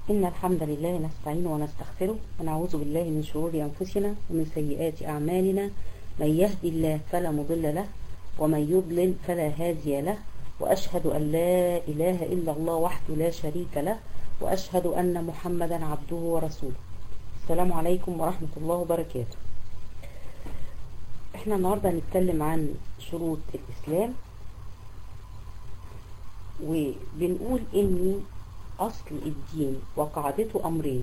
إن الحمد لله نستعين ونستغفره ونعوذ بالله من شرور أنفسنا ومن سيئات أعمالنا من يهدي الله فلا مضل له ومن يضلل فلا هادي له وأشهد أن لا إله إلا الله وحده لا شريك له وأشهد أن محمدا عبده ورسوله السلام عليكم ورحمة الله وبركاته احنا النهاردة هنتكلم عن شروط الإسلام وبنقول إن أصل الدين وقاعدته أمرين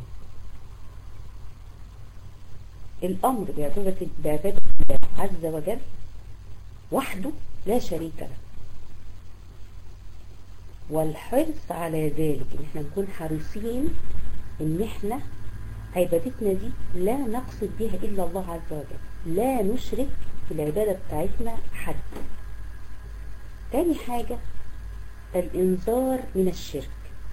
الأمر بعبادة بعبادة الله عز وجل وحده لا شريك له والحرص على ذلك ان احنا نكون حريصين ان احنا عبادتنا دي لا نقصد بها الا الله عز وجل لا نشرك في العبادة بتاعتنا حد تاني حاجة الانذار من الشرك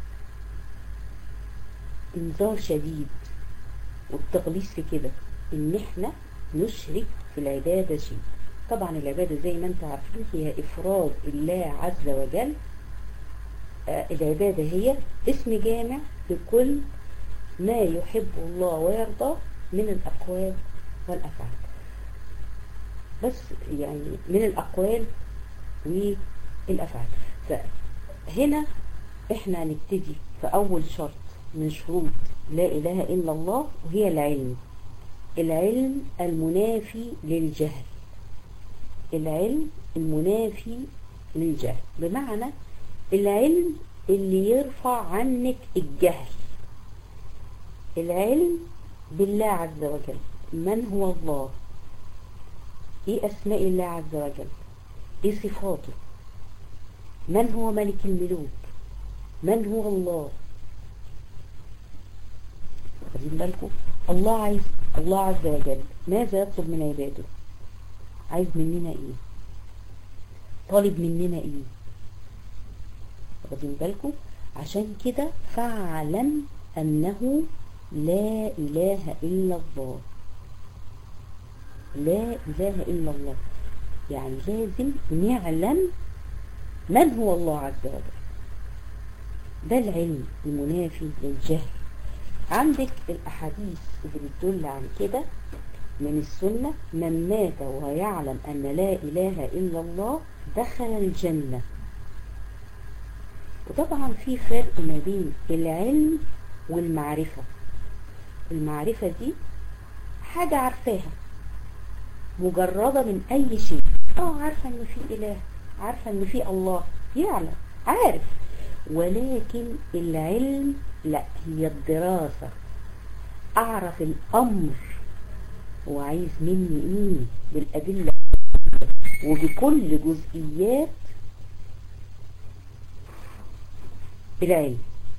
انذار شديد والتغليظ في كده ان احنا نشرك في العبادة شيء طبعا العبادة زي ما انت عارفين هي افراد الله عز وجل آه العبادة هي اسم جامع لكل ما يحب الله ويرضى من الأقوال والأفعال بس يعني من الأقوال والأفعال فهنا احنا هنبتدي في أول شرط من شروط لا إله إلا الله وهي العلم العلم المنافي للجهل العلم المنافي للجهل بمعنى العلم اللي يرفع عنك الجهل العلم بالله عز وجل من هو الله ايه اسماء الله عز وجل ايه صفاته من هو ملك الملوك من هو الله واخدين بالكم الله عايز الله عز وجل ماذا يطلب من عباده عايز مننا ايه طالب مننا ايه واخدين بالكم عشان كده فاعلم انه لا اله الا الله لا اله الا الله يعني لازم نعلم من هو الله عز وجل ده العلم المنافي للجهل عندك الاحاديث اللي بتدل عن كده من السنة من مات ويعلم أن لا إله إلا الله دخل الجنة وطبعا في فرق ما بين العلم والمعرفة المعرفة دي حاجة عارفاها مجردة من أي شيء اه عارفة ان في إله عارفة ان في الله يعلم عارف ولكن العلم لا هي الدراسة أعرف الأمر هو عايز مني ايه بالأدلة وبكل جزئيات العلم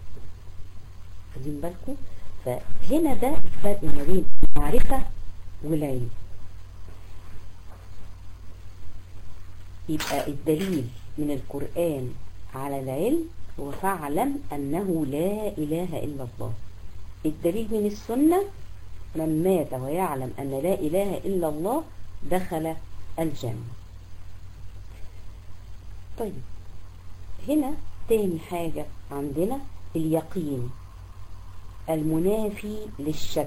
خدين بالكم فهنا ده الفرق ما بين المعرفة والعلم يبقى الدليل من القرآن على العلم هو فاعلم أنه لا إله إلا الله الدليل من السنة من مات ويعلم أن لا إله إلا الله دخل الجنة طيب هنا تاني حاجة عندنا اليقين المنافي للشك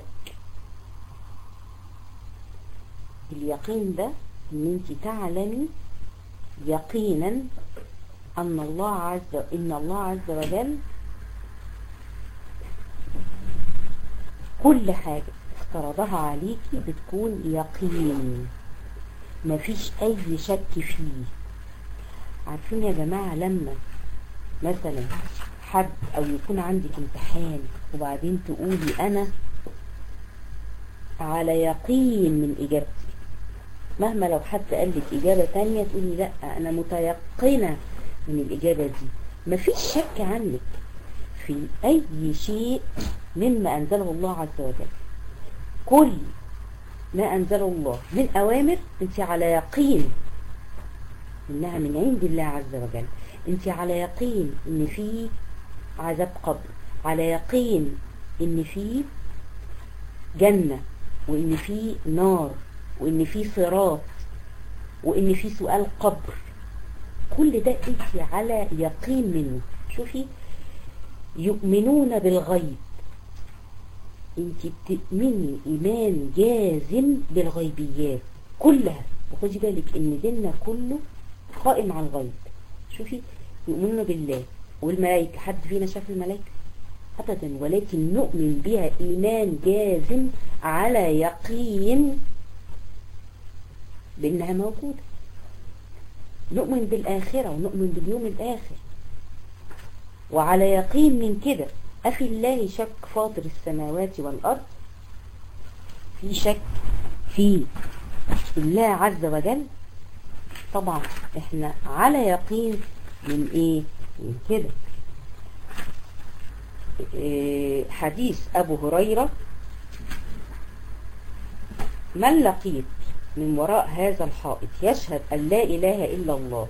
اليقين ده ان انت تعلمي يقينا ان الله عز ان الله عز وجل كل حاجة افترضها عليكي بتكون يقين مفيش اي شك فيه عارفين يا جماعة لما مثلا حد او يكون عندك امتحان وبعدين تقولي انا على يقين من اجابتي مهما لو حد قال لك اجابة تانية تقولي لا انا متيقنة من الاجابة دي مفيش شك عنك في اي شيء مما انزله الله عز وجل كل ما انزله الله من اوامر انت على يقين انها من عند الله عز وجل انت على يقين ان في عذاب قبر على يقين ان في جنة وان في نار وان في صراط وان في سؤال قبر كل ده انت على يقين منه شوفي يؤمنون بالغيب انت بتؤمني ايمان جازم بالغيبيات كلها وخدي بالك ان ديننا كله قائم على الغيب شوفي يؤمنون بالله والملائكة حد فينا شاف الملائكة ابدا ولكن نؤمن بها ايمان جازم على يقين بانها موجودة نؤمن بالاخرة ونؤمن باليوم الاخر وعلى يقين من كده أفي الله شك فاطر السماوات والأرض في شك في الله عز وجل طبعا احنا على يقين من ايه من كده إيه حديث ابو هريرة من لقيت من وراء هذا الحائط يشهد ان لا اله الا الله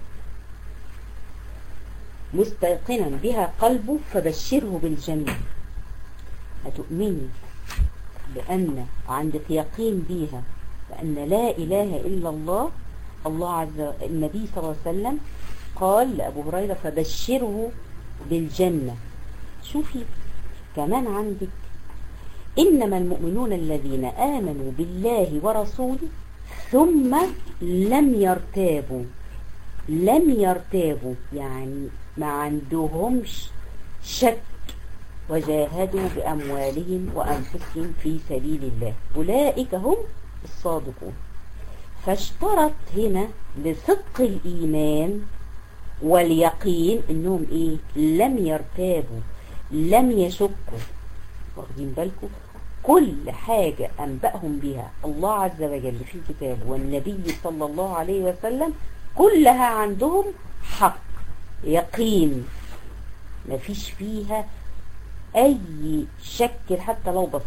مستيقنا بها قلبه فبشره بالجنة هتؤمني بأن عندك يقين بيها بأن لا إله إلا الله الله عز وجل النبي صلى الله عليه وسلم قال لأبو هريرة فبشره بالجنة شوفي كمان عندك إنما المؤمنون الذين آمنوا بالله ورسوله ثم لم يرتابوا لم يرتابوا يعني ما عندهمش شك وجاهدوا بأموالهم وأنفسهم في سبيل الله أولئك هم الصادقون فاشترط هنا لصدق الإيمان واليقين انهم ايه لم يرتابوا لم يشكوا واخدين بالكم كل حاجة أنبأهم بها الله عز وجل في كتابه والنبي صلى الله عليه وسلم كلها عندهم حق يقين مفيش فيها أي شك حتى لو بسيط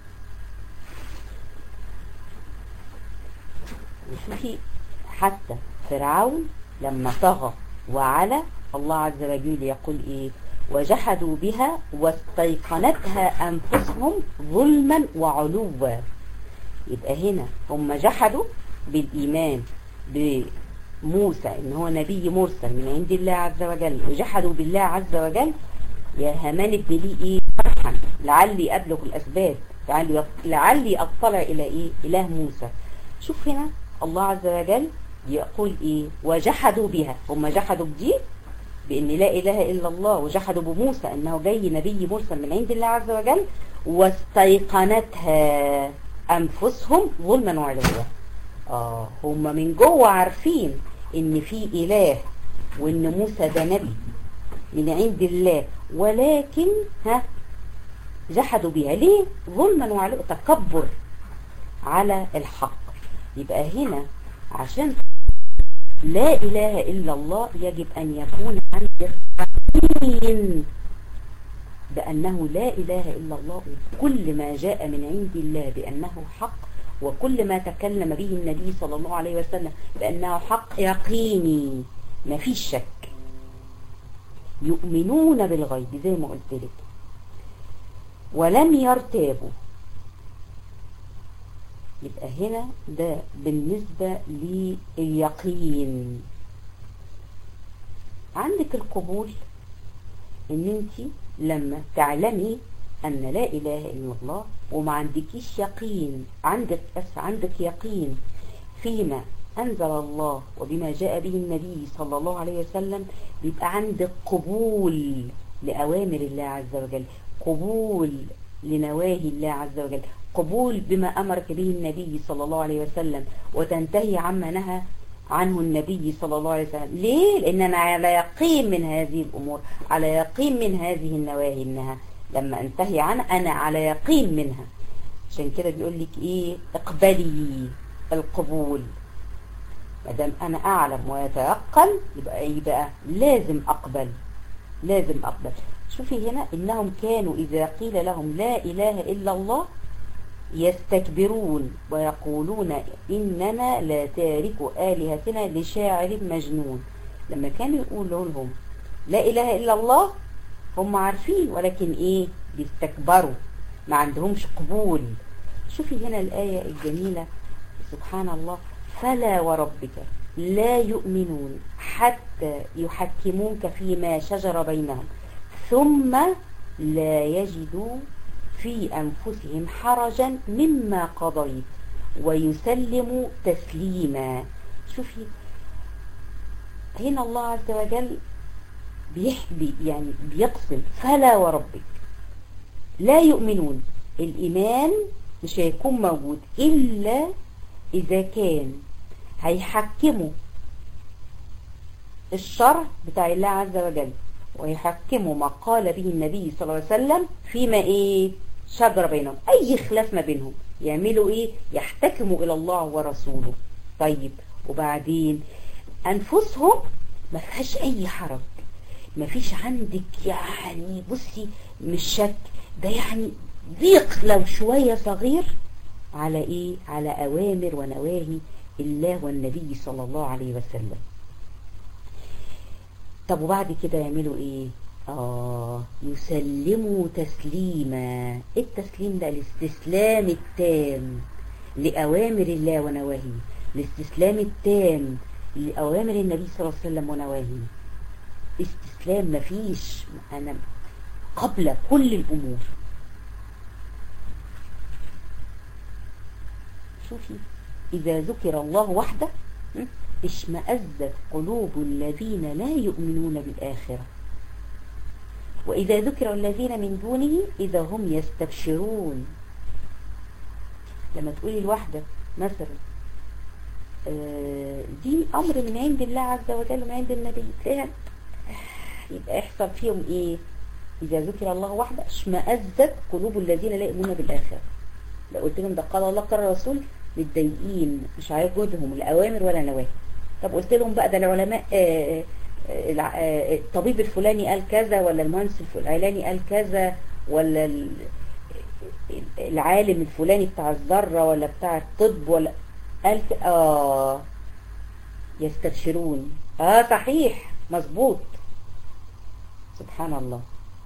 وشوفي حتى فرعون لما طغى وعلى الله عز وجل يقول ايه وجحدوا بها واستيقنتها انفسهم ظلما وعلوا يبقى هنا هم جحدوا بالايمان بموسى ان هو نبي مرسل من عند الله عز وجل وجحدوا بالله عز وجل يا همان ابن لي ايه فرحا لعلي ابلغ الاسباب لعلي لعلي اطلع الى ايه اله موسى شوف هنا الله عز وجل يقول ايه وجحدوا بها هم جحدوا بدي بان لا اله الا الله وجحدوا بموسى انه جاي نبي مرسل من عند الله عز وجل واستيقنتها انفسهم ظلما وعلوا اه هم من جوه عارفين ان في اله وان موسى ده نبي من عند الله ولكن ها جحدوا بها ليه ظلما وعلوا تكبر على الحق يبقى هنا عشان لا إله إلا الله يجب أن يكون عندك يقين بأنه لا إله إلا الله كل ما جاء من عند الله بأنه حق وكل ما تكلم به النبي صلى الله عليه وسلم بأنه حق يقيني ما فيش شك يؤمنون بالغيب زي ما قلت لك ولم يرتابوا يبقى هنا ده بالنسبة لليقين عندك القبول ان انت لما تعلمي ان لا اله الا الله وما عندكيش يقين عندك بس عندك يقين فيما انزل الله وبما جاء به النبي صلى الله عليه وسلم بيبقى عندك قبول لأوامر الله عز وجل قبول لنواهي الله عز وجل قبول بما أمرك به النبي صلى الله عليه وسلم وتنتهي عما نهى عنه النبي صلى الله عليه وسلم ليه؟ لأن أنا على يقين من هذه الأمور على يقين من هذه النواهي إنها لما انتهي عنها أنا على يقين منها عشان كده بيقول لك إيه اقبلي القبول مادام أنا أعلم ويتيقن يبقى إيه بقى لازم أقبل لازم أقبل شوفي هنا إنهم كانوا إذا قيل لهم لا إله إلا الله يستكبرون ويقولون إننا لا تارك آلهتنا لشاعر مجنون لما كانوا يقولوا لهم لا إله إلا الله هم عارفين ولكن إيه بيستكبروا ما عندهمش قبول شوفي هنا الآية الجميلة سبحان الله فلا وربك لا يؤمنون حتى يحكموك فيما شجر بينهم ثم لا يجدوا في أنفسهم حرجا مما قضيت ويسلموا تسليما شوفي هنا الله عز وجل بيحبي يعني بيقسم فلا وربك لا يؤمنون الإيمان مش هيكون موجود إلا إذا كان هيحكموا الشرع بتاع الله عز وجل ويحكموا ما قال به النبي صلى الله عليه وسلم فيما ايه شجر بينهم اي خلاف ما بينهم يعملوا ايه يحتكموا الى الله ورسوله طيب وبعدين انفسهم ما فيهاش اي حرج ما فيش عندك يعني بصي مش شك ده يعني ضيق لو شوية صغير على ايه على اوامر ونواهي الله والنبي صلى الله عليه وسلم طب وبعد كده يعملوا ايه اه يسلموا تسليما التسليم ده الاستسلام التام لأوامر الله ونواهيه الاستسلام التام لأوامر النبي صلى الله عليه وسلم ونواهيه استسلام مفيش أنا قبل كل الأمور شوفي إذا ذكر الله وحده اشمأزت قلوب الذين لا يؤمنون بالآخرة وإذا ذكر الذين من دونه إذا هم يستبشرون لما تقولي الواحدة مثلا دي أمر من عند الله عز وجل ومن عند النبي تلاقيها يبقى يحصل فيهم إيه إذا ذكر الله وحده اشمأزت قلوب الذين لا يؤمنون بالآخرة لو قلت لهم ده قال الله قال الرسول متضايقين مش عاجبهم الأوامر ولا نواهي طب قلت لهم بقى ده العلماء آآ آآ الطبيب الفلاني قال كذا ولا المهندس الفلاني قال كذا ولا العالم الفلاني بتاع الذرة ولا بتاع الطب ولا قال اه يستبشرون اه صحيح مظبوط سبحان الله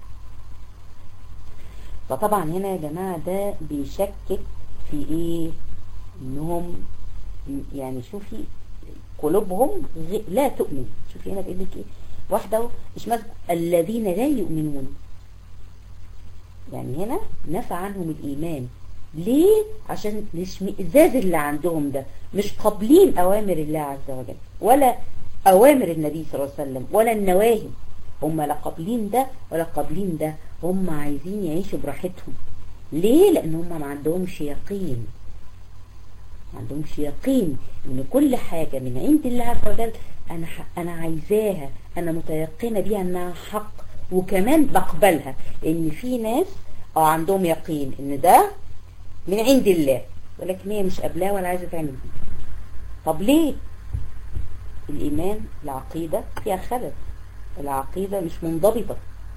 فطبعا هنا يا جماعة ده بيشكك في ايه انهم يعني شوفي قلوبهم لا تؤمن شوفي هنا بيقول لك ايه واحده مش ماسك الذين لا يؤمنون يعني هنا نفى عنهم الايمان ليه عشان الاشمئزاز اللي عندهم ده مش قابلين اوامر الله عز وجل ولا اوامر النبي صلى الله عليه وسلم ولا النواهي هم لا قابلين ده ولا قابلين ده هم عايزين يعيشوا براحتهم ليه لان هم ما عندهمش يقين ما عندهمش يقين ان كل حاجة من عند الله عز وجل انا انا عايزاها انا متيقنة بيها انها حق وكمان بقبلها ان في ناس اه عندهم يقين ان ده من عند الله ولكن هي مش قابلاه ولا عايزة تعمل بيه طب ليه الايمان العقيدة فيها خلل العقيدة مش منضبطة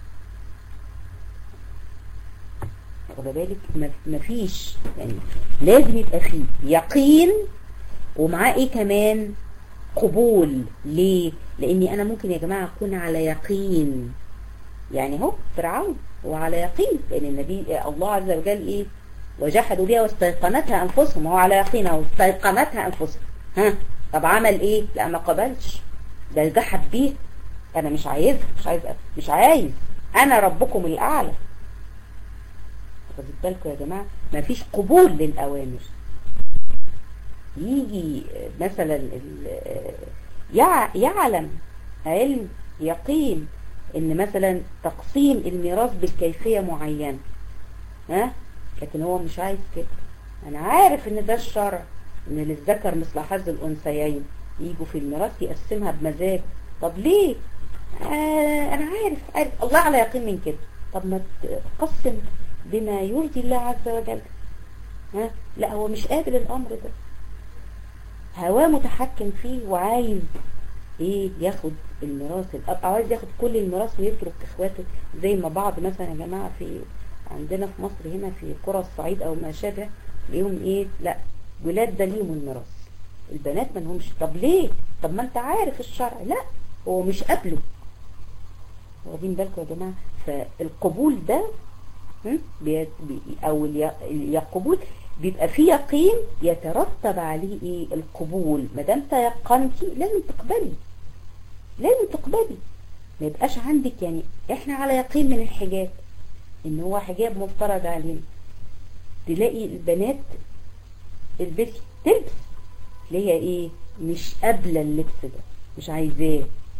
واخد بالك مفيش يعني لازم يبقى فيه يقين ومعاه ايه كمان قبول ليه لاني انا ممكن يا جماعة اكون على يقين يعني هو فرعون هو على يقين لان النبي الله عز وجل ايه وجحدوا بها واستيقنتها انفسهم هو على يقين واستيقنتها انفسهم ها طب عمل ايه لا ما قبلش ده جحد بيه انا مش عايز مش عايز مش عايز انا ربكم الاعلى خدوا بالكم يا جماعة مفيش قبول للأوامر يجي مثلا يعلم علم يقين ان مثلا تقسيم الميراث بالكيفية معينة ها لكن هو مش عايز كده انا عارف ان ده الشرع ان للذكر مثل حظ الانثيين يجوا في الميراث يقسمها بمزاج طب ليه آه انا عارف عارف الله على يقين من كده طب ما تقسم بما يرضي الله عز وجل ها لا هو مش قابل الامر ده هواه متحكم فيه وعايز ايه ياخد الميراث الاب او عايز ياخد كل الميراث ويترك اخواته زي ما بعض مثلا يا جماعه في عندنا في مصر هنا في قرى الصعيد او ما شابه ليهم ايه لا ولاد ده ليهم الميراث البنات ما لهمش طب ليه طب ما انت عارف الشرع لا هو مش قابله واخدين بالكم يا جماعه فالقبول ده بي او القبول بيبقى فيه يقين يترتب عليه ايه القبول ما دام تيقنتي لازم تقبلي لازم تقبلي ما يبقاش عندك يعني احنا على يقين من الحجاب ان هو حجاب مفترض علينا تلاقي البنات البسي تلبس تلاقيها ايه مش قابله اللبس ده مش عايزاه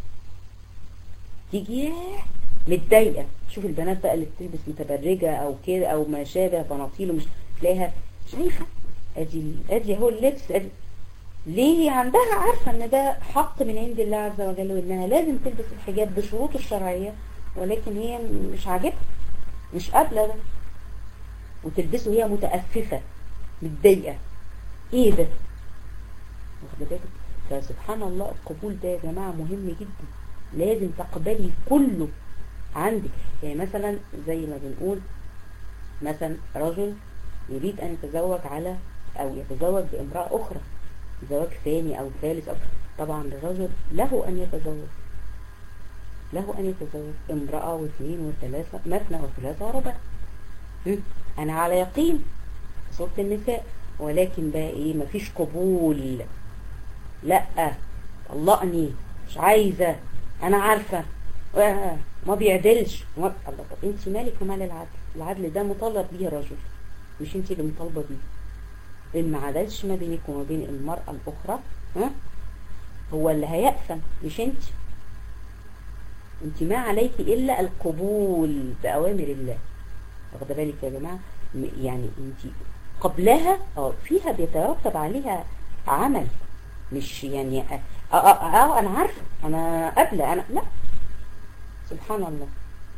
تيجي ياه متضايقه شوف البنات بقى اللي بتلبس متبرجه او كده او ما شابه بناطيل ومش تلاقيها شايفه ادي ادي اهو اللبس ادي ليه هي عندها عارفه ان ده حق من عند الله عز وجل وانها لازم تلبس الحجاب بشروطه الشرعيه ولكن هي مش عاجبها مش قابله ده وتلبسه هي متأففة متضايقة ايه ده واخده بالك فسبحان الله القبول ده يا جماعة مهم جدا لازم تقبلي كله عندك يعني مثلا زي ما بنقول مثلا رجل يريد ان يتزوج على او يتزوج بامرأة اخرى زواج ثاني او ثالث أو طبعا الرجل له ان يتزوج له ان يتزوج امرأة واثنين وثلاثة مثنى وثلاثة وربع انا على يقين صوت النساء ولكن بقى ايه مفيش قبول لا طلقني مش عايزة انا عارفة ما بيعدلش ما... الله طب انت مالك ومال العدل العدل ده مطالب بيه الرجل مش انت اللي مطالبة بيه ان ما عدلش ما بينك وما بين المرأة الاخرى ها هو اللي هيأثم مش انت انت ما عليك الا القبول بأوامر الله واخده بالك يا جماعة يعني انت قبلها اه فيها بيترتب عليها عمل مش يعني اه, آه, آه, آه انا عارفه انا قابله انا لا سبحان الله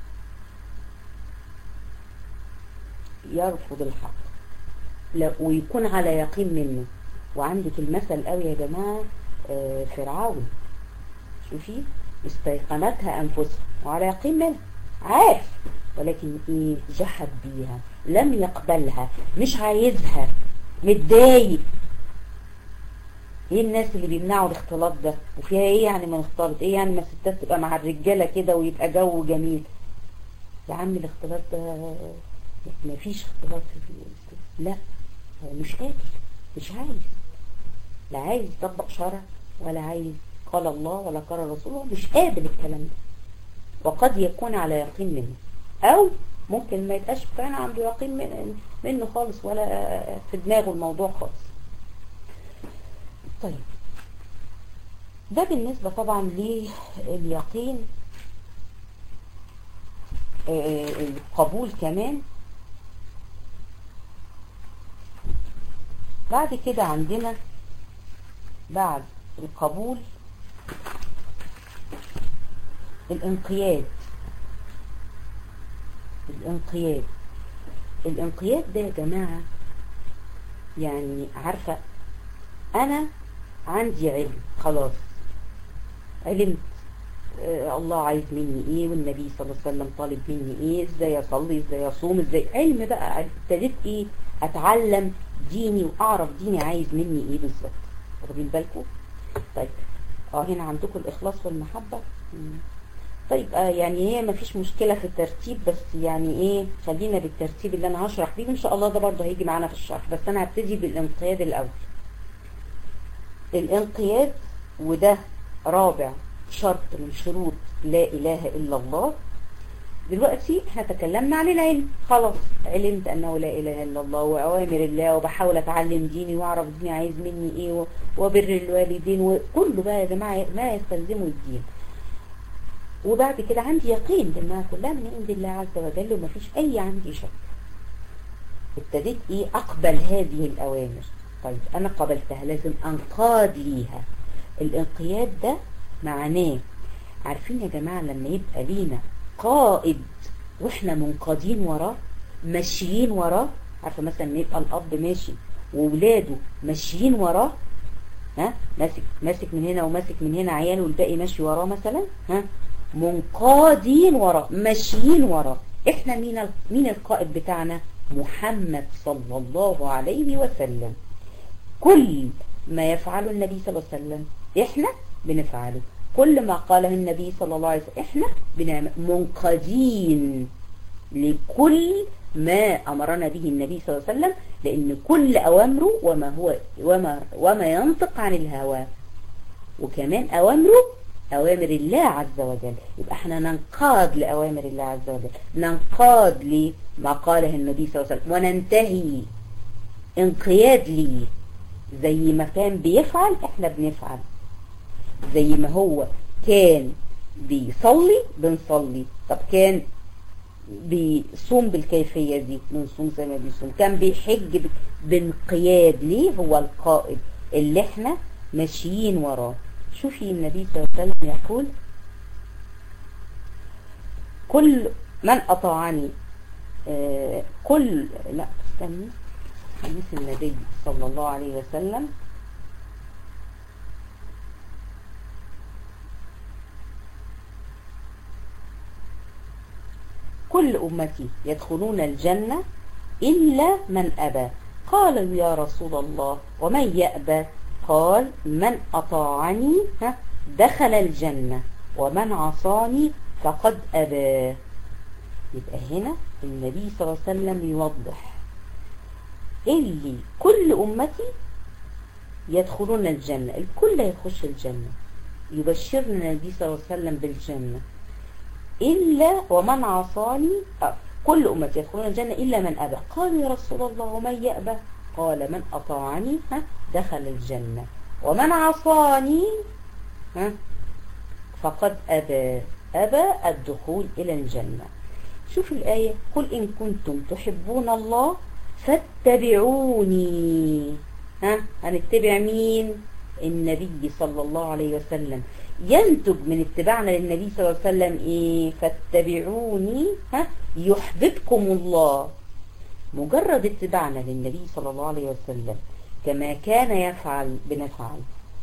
يرفض الحق لا ويكون على يقين منه وعندك المثل قوي يا جماعة آه فرعون شوفي استيقنتها انفسها وعلى يقين منها عارف ولكن ايه جحد بيها لم يقبلها مش عايزها متضايق ايه الناس اللي بيمنعوا الاختلاط ده وفيها ايه يعني ما نختلط ايه يعني ما الستات تبقى مع الرجاله كده ويبقى جو جميل يا عم الاختلاط ده ما فيش اختلاط في لا هو مش قادر مش عايز لا عايز يطبق شرع ولا عايز قال الله ولا قال رسوله مش قابل الكلام ده وقد يكون على يقين منه او ممكن ما يبقاش فعلا عنده يقين من منه خالص ولا في دماغه الموضوع خالص طيب ده بالنسبة طبعا لليقين القبول كمان بعد كده عندنا بعد القبول الانقياد الانقياد الانقياد ده يا جماعة يعني عارفة انا عندي علم خلاص علمت آه الله عايز مني ايه والنبي صلى الله عليه وسلم طالب مني ايه ازاي اصلي ازاي اصوم ازاي علم بقى ابتديت ايه اتعلم ديني واعرف ديني عايز مني ايه بالظبط واخدين بالكم طيب اه هنا عندكم الاخلاص والمحبة مم. طيب آه يعني هي مفيش مشكلة في الترتيب بس يعني ايه خلينا بالترتيب اللي انا هشرح بيه وان شاء الله ده برضه هيجي معانا في الشرح بس انا هبتدي بالانقياد الاول الانقياد وده رابع شرط من شروط لا اله الا الله دلوقتي احنا تكلمنا عن العلم خلاص علمت انه لا اله الا الله واوامر الله وبحاول اتعلم ديني واعرف ديني عايز مني ايه وبر الوالدين وكله بقى يا جماعه ما يستلزمه الدين وبعد كده عندي يقين بانها كلها من عند الله عز وجل ومفيش اي عندي شك ابتديت ايه اقبل هذه الاوامر طيب انا قبلتها لازم انقاد ليها الانقياد ده معناه عارفين يا جماعة لما يبقى لينا قائد واحنا منقادين وراه ماشيين وراه عارفه مثلا يبقى الاب ماشي وولاده ماشيين وراه ها ماسك ماسك من هنا وماسك من هنا عياله والباقي ماشي وراه مثلا ها منقادين وراه ماشيين وراه احنا مين مين القائد بتاعنا محمد صلى الله عليه وسلم كل ما يفعله النبي صلى الله عليه وسلم احنا بنفعله كل ما قاله النبي صلى الله عليه وسلم احنا بنعمل منقادين لكل ما امرنا به النبي صلى الله عليه وسلم لان كل اوامره وما هو وما وما ينطق عن الهوى وكمان اوامره أوامر الله عز وجل يبقى احنا ننقاد لأوامر الله عز وجل ننقاد لما قاله النبي صلى الله عليه وسلم وننتهي انقياد ليه زي ما كان بيفعل احنا بنفعل زي ما هو كان بيصلي بنصلي طب كان بيصوم بالكيفية دي بنصوم زي ما بيصوم كان بيحج بانقياد ليه هو القائد اللي احنا ماشيين وراه شوفي النبي صلى الله عليه وسلم يقول كل من أطاعني آه كل لا استني حديث النبي صلى الله عليه وسلم كل أمتي يدخلون الجنة إلا من أبى قالوا يا رسول الله ومن يأبى قال من أطاعني دخل الجنة ومن عصاني فقد أبى يبقى هنا النبي صلى الله عليه وسلم يوضح اللي كل أمتي يدخلون الجنة الكل يخش الجنة يبشرنا النبي صلى الله عليه وسلم بالجنة إلا ومن عصاني آه كل أمتي يدخلون الجنة إلا من أبى قالوا يا رسول الله ومن يأبى قال من أطاعني ها دخل الجنة ومن عصاني ها فقد أبى أبى الدخول إلى الجنة شوف الآية قل إن كنتم تحبون الله فاتبعوني ها هنتبع مين النبي صلى الله عليه وسلم ينتج من اتباعنا للنبي صلى الله عليه وسلم ايه فاتبعوني ها يحببكم الله مجرد اتباعنا للنبي صلى الله عليه وسلم كما كان يفعل بنفعل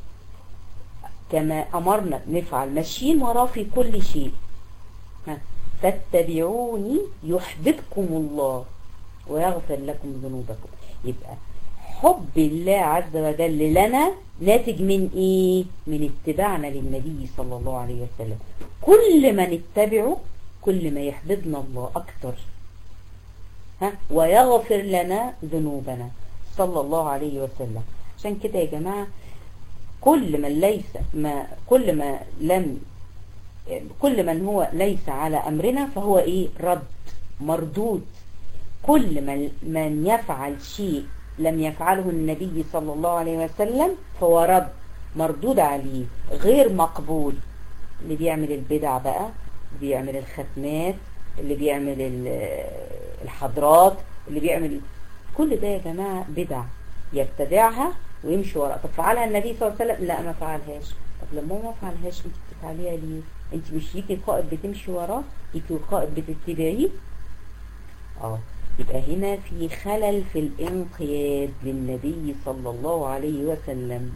كما أمرنا نفعل ماشيين وراه في كل شيء ها فاتبعوني يحببكم الله ويغفر لكم ذنوبكم يبقى حب الله عز وجل لنا ناتج من ايه من اتباعنا للنبي صلى الله عليه وسلم كل ما نتبعه كل ما يحببنا الله اكتر ها ويغفر لنا ذنوبنا صلى الله عليه وسلم عشان كده يا جماعة كل من ليس ما كل ما لم كل من هو ليس على أمرنا فهو إيه رد مردود كل من, من يفعل شيء لم يفعله النبي صلى الله عليه وسلم فهو رد مردود عليه غير مقبول اللي بيعمل البدع بقى اللي بيعمل الختمات اللي بيعمل الحضرات اللي بيعمل كل ده يا جماعة بدع يبتدعها ويمشي وراء طب فعلها النبي صلى الله عليه وسلم لا ما فعلهاش طب لما هو ما فعلهاش انت بتفعليها ليه انت مش ليكي قائد بتمشي وراه ليكي قائد بتتبعيه اه يبقى هنا في خلل في الانقياد للنبي صلى الله عليه وسلم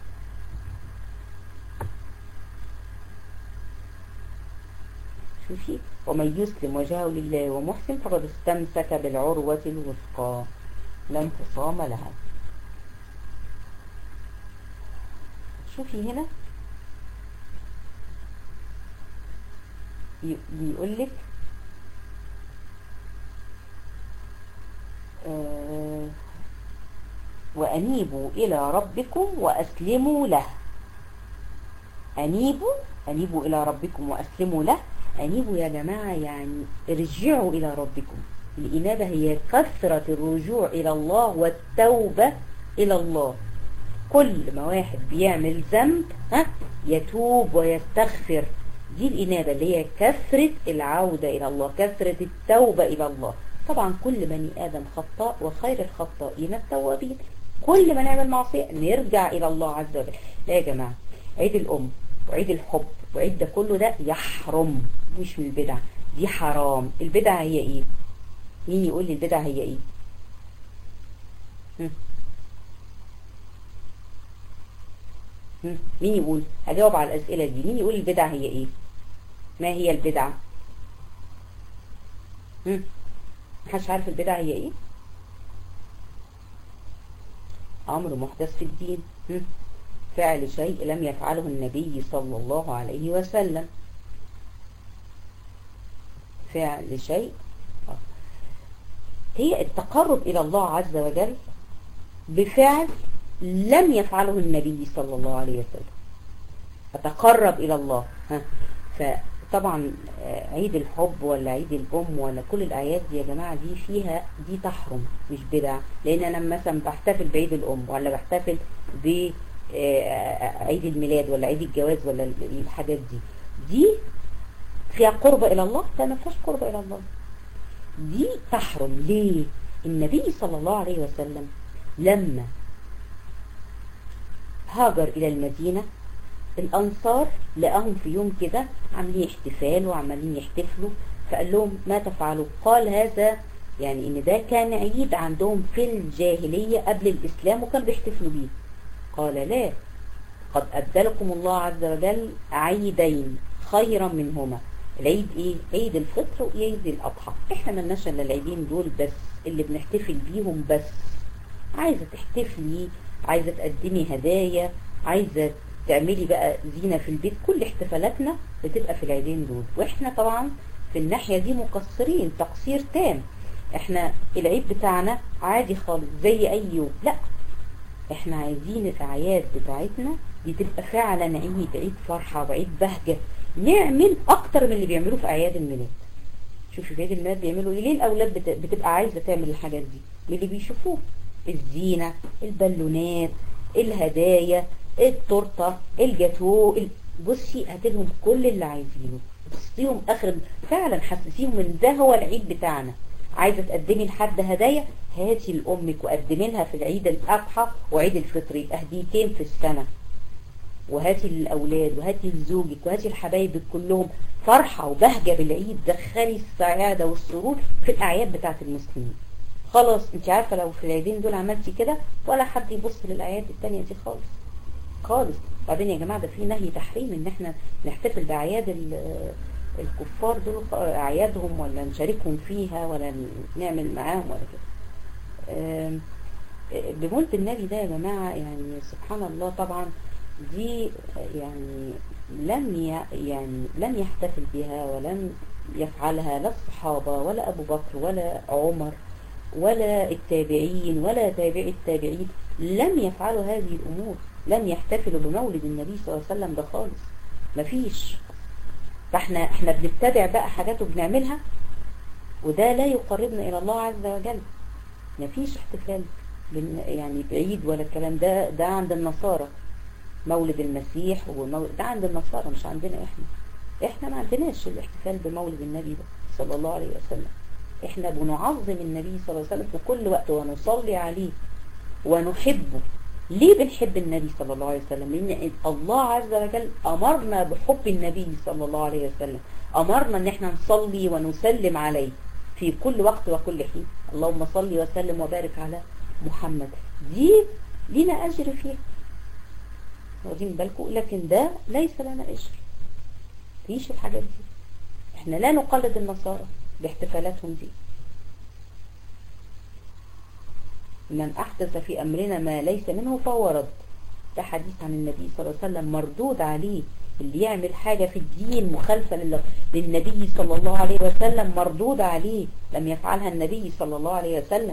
شوفي ومن يسلم وجهه لله ومحسن فقد استمسك بالعروة الوثقى لا انفصام لها شوفي هنا بيقول لك آه وأنيبوا إلى ربكم وأسلموا له أنيبوا أنيبوا إلى ربكم وأسلموا له أنيبوا يا جماعة يعني ارجعوا إلى ربكم الإنابة هي كثرة الرجوع إلى الله والتوبة إلى الله كل ما واحد بيعمل ذنب ها يتوب ويستغفر دي الإنابة اللي هي كثرة العودة إلى الله كثرة التوبة إلى الله طبعا كل بني آدم خطاء وخير الخطائين التوابين كل ما نعمل معصية نرجع إلى الله عز وجل لا يا جماعة عيد الأم وعيد الحب وعيد ده كله ده يحرم مش من البدع دي حرام البدع هي ايه مين يقول لي البدع هي ايه هم. هم. مين يقول هجاوب على الأسئلة دي مين يقول البدع هي ايه ما هي البدع هم. محدش عارف البدع هي ايه امر محدث في الدين هم. فعل شيء لم يفعله النبي صلى الله عليه وسلم فعل شيء هي التقرب إلى الله عز وجل بفعل لم يفعله النبي صلى الله عليه وسلم اتقرب الى الله ها فطبعا آه، عيد الحب ولا عيد الام ولا كل الاعياد دي يا جماعه دي فيها دي تحرم مش بدع لان انا مثلا بحتفل بعيد الام ولا بحتفل ب آه، عيد الميلاد ولا عيد الجواز ولا الحاجات دي دي فيها قرب الى الله لا ما فيهاش قرب الى الله دي تحرم ليه النبي صلى الله عليه وسلم لما هاجر الى المدينة الانصار لقاهم في يوم كده عاملين احتفال وعمالين يحتفلوا فقال لهم ما تفعلوا قال هذا يعني ان ده كان عيد عندهم في الجاهلية قبل الاسلام وكانوا بيحتفلوا بيه قال لا قد أبدلكم الله عز وجل عيدين خيرا منهما العيد ايه عيد الفطر وعيد الاضحى احنا ملناش الا العيدين دول بس اللي بنحتفل بيهم بس عايزه تحتفلي عايزه تقدمي هدايا عايزه تعملي بقى زينه في البيت كل احتفالاتنا بتبقى في العيدين دول واحنا طبعا في الناحيه دي مقصرين تقصير تام احنا العيد بتاعنا عادي خالص زي اي يوم لا احنا عايزين الاعياد بتاعتنا دي تبقى فعلا عيد عيد فرحة وعيد بهجة نعمل اكتر من اللي بيعملوه في اعياد الميلاد شوفوا في عيد الميلاد بيعملوا ايه ليه الاولاد بت- بتبقى عايزة تعمل الحاجات دي من اللي بيشوفوه الزينة البالونات الهدايا التورته الجاتوه ال- بصي هاتلهم كل اللي عايزينه بصيهم اخر فعلا حسسيهم ان ده هو العيد بتاعنا عايزه تقدمي لحد هدايا هاتي لامك وقدمي لها في العيد الاضحى وعيد الفطر يبقى هديتين في السنه وهاتي للاولاد وهاتي لزوجك وهاتي لحبايبك كلهم فرحه وبهجه بالعيد دخلي السعاده والسرور في الاعياد بتاعه المسلمين خلاص انت عارفه لو في العيدين دول عملتي كده ولا حد يبص للاعياد التانية دي خالص خالص بعدين يا جماعه ده في نهي تحريم ان احنا نحتفل باعياد ال- الكفار دول اعيادهم ولا نشاركهم فيها ولا نعمل معاهم ولا كده آم، بمولد النبي ده يا جماعه يعني سبحان الله طبعا دي يعني لم ي- يعني لم يحتفل بها ولم يفعلها لا الصحابة ولا أبو بكر ولا عمر ولا التابعين ولا تابعي التابعين لم يفعلوا هذه الأمور لم يحتفلوا بمولد النبي صلى الله عليه وسلم ده خالص مفيش فاحنا احنا بنتبع بقى حاجات وبنعملها وده لا يقربنا إلى الله عز وجل مفيش احتفال بن- يعني بعيد ولا الكلام ده ده عند النصارى مولد المسيح ومولد ده عند النصارى مش عندنا احنا احنا ما عندناش الاحتفال بمولد النبي ده صلى الله عليه وسلم احنا بنعظم النبي صلى الله عليه وسلم في كل وقت ونصلي عليه ونحبه ليه بنحب النبي صلى الله عليه وسلم لان الله عز وجل امرنا بحب النبي صلى الله عليه وسلم امرنا ان احنا نصلي ونسلم عليه في كل وقت وكل حين اللهم صل وسلم وبارك على محمد دي لنا اجر فيها واخدين بالكم لكن ده ليس لنا اجر فيش الحاجات دي احنا لا نقلد النصارى باحتفالاتهم دي من احدث في امرنا ما ليس منه فهو رد ده حديث عن النبي صلى الله عليه وسلم مردود عليه اللي يعمل حاجة في الدين مخالفة لل- للنبي صلى الله عليه وسلم مردود عليه لم يفعلها النبي صلى الله عليه وسلم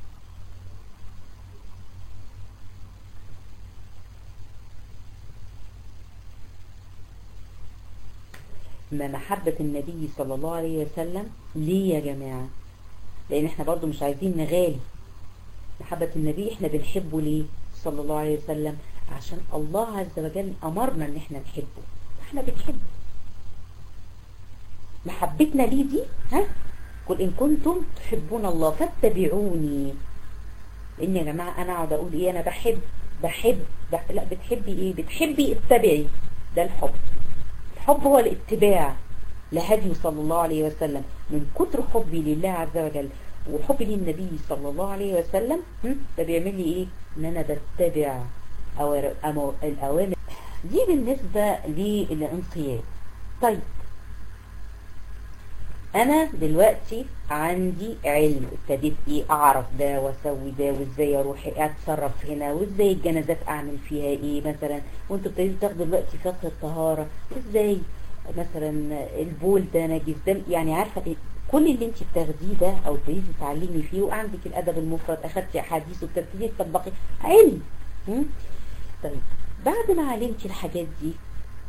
ما محبة النبي صلى الله عليه وسلم ليه يا جماعة لان احنا برضو مش عايزين نغالي محبة النبي احنا بنحبه ليه صلى الله عليه وسلم عشان الله عز وجل امرنا ان احنا نحبه احنا بنحبه محبتنا ليه دي ها قل ان كنتم تحبون الله فاتبعوني لان يا جماعة انا اقعد اقول ايه انا بحب بحب, بحب لا بتحبي ايه بتحبي اتبعي ده الحب الحب هو الاتباع لهدي صلى الله عليه وسلم من كتر حبي لله عز وجل وحبي للنبي صلى الله عليه وسلم هم، ده بيعمل لي ايه ان انا بتبع أوار- أمو- الاوامر دي بالنسبة للانقياد طيب انا دلوقتي عندي علم ابتديت ايه اعرف ده واسوي ده وازاي اروح اتصرف هنا وازاي الجنازات اعمل فيها ايه مثلا وانتوا ابتديتوا تاخدوا دلوقتي فقه الطهارة ازاي مثلا البول ده نجس ده يعني عارفة ايه كل اللي انت بتاخديه ده او ابتديتي تتعلمي فيه وعندك الادب المفرد اخدتي احاديث وبتبتدي تطبقي علم م? طيب بعد ما علمتي الحاجات دي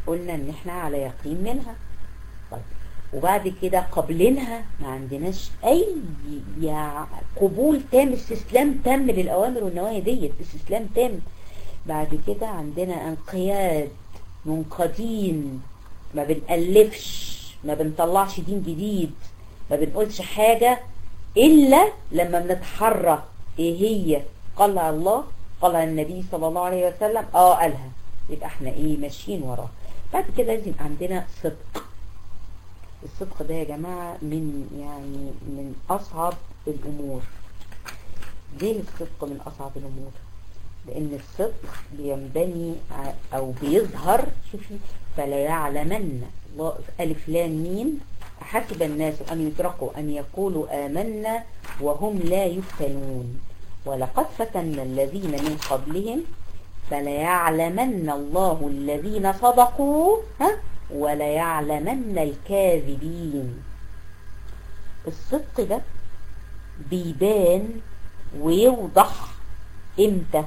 قلنا ان احنا على يقين منها طيب وبعد كده قبلنها ما عندناش اي يعني قبول تام استسلام تام للاوامر والنواهي ديت استسلام تام بعد كده عندنا انقياد منقادين ما بنألفش ما بنطلعش دين جديد ما بنقولش حاجة إلا لما بنتحرى إيه هي قالها الله قالها النبي صلى الله عليه وسلم آه قالها يبقى احنا إيه ماشيين وراه بعد كده لازم عندنا صدق الصدق ده يا جماعة من يعني من أصعب الأمور ليه الصدق من أصعب الأمور لأن الصدق بينبني أو بيظهر شوفي فلا يعلمن الله ألف لام ميم حسب الناس أن يتركوا أن يقولوا آمنا وهم لا يفتنون ولقد فتنا الذين من قبلهم فليعلمن الله الذين صدقوا ها وليعلمن الكاذبين الصدق ده بيبان ويوضح امتى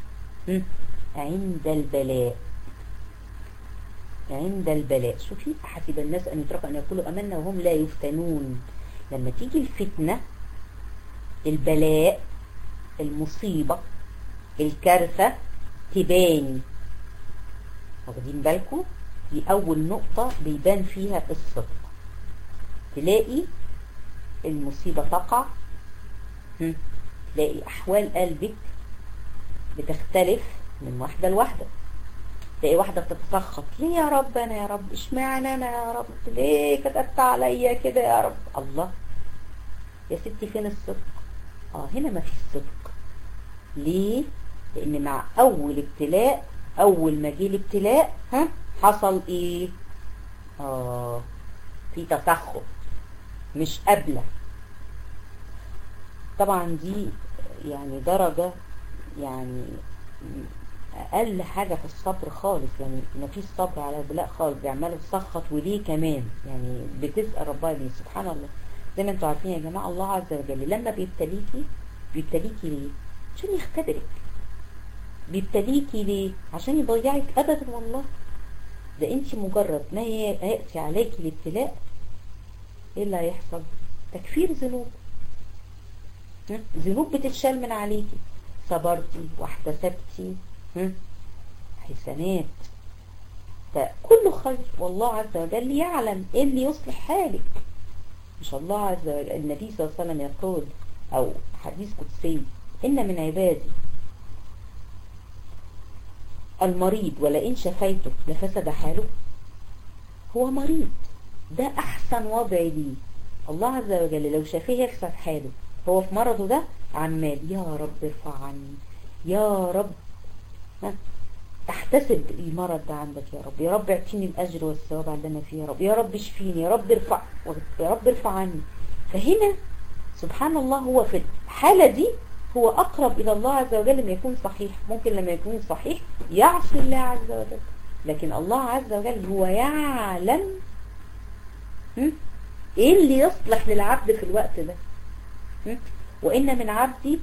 عند البلاء عند البلاء شوفي حسب الناس أن يتركوا أن يقولوا أمنا وهم لا يفتنون لما تيجي الفتنة البلاء المصيبة الكارثة تبان واخدين بالكم دي أول نقطة بيبان فيها الصدق تلاقي المصيبة تقع تلاقي أحوال قلبك بتختلف من واحدة لواحدة تلاقي واحدة بتتسخط ليه يا رب أنا يا رب اشمعنى أنا يا رب ليه كتبت عليا كده يا رب الله يا ستي فين الصدق اه هنا ما فيش صدق ليه لأن مع أول ابتلاء أول ما جه الابتلاء ها حصل ايه اه في تسخط مش قابلة طبعا دي يعني درجة يعني اقل حاجة في الصبر خالص يعني ما فيش صبر على البلاء خالص بيعملوا تسخط وليه كمان يعني بتسأل ربنا ليه سبحان الله زي ما انتوا عارفين يا جماعة الله عز وجل لما بيبتليكي بيبتليكي ليه عشان يختبرك بيبتليكي ليه عشان يضيعك ابدا والله ده انت مجرد ما هيأتي عليكي الابتلاء ايه اللي هيحصل تكفير ذنوب ذنوب بتتشال من عليكي صبرتي واحتسبتي حسنات كله خير والله عز وجل يعلم ايه اللي يصلح حالك مش الله عز وجل النبي صلى الله عليه وسلم يقول او حديث قدسي ان من عبادي المريض ولئن شفيته لفسد حاله هو مريض ده احسن وضع ليه الله عز وجل لو شفيه يفسد حاله هو في مرضه ده عمال يا رب ارفع عني يا رب احتسب المرض ده عندك يا رب يا رب اعطيني الاجر والثواب على اللي انا فيه يا رب يا رب اشفيني يا رب ارفع يا رب ارفع عني فهنا سبحان الله هو في الحالة دي هو اقرب الى الله عز وجل لما يكون صحيح ممكن لما يكون صحيح يعصي الله عز وجل لكن الله عز وجل هو يعلم ايه اللي يصلح للعبد في الوقت ده وإن من عبدي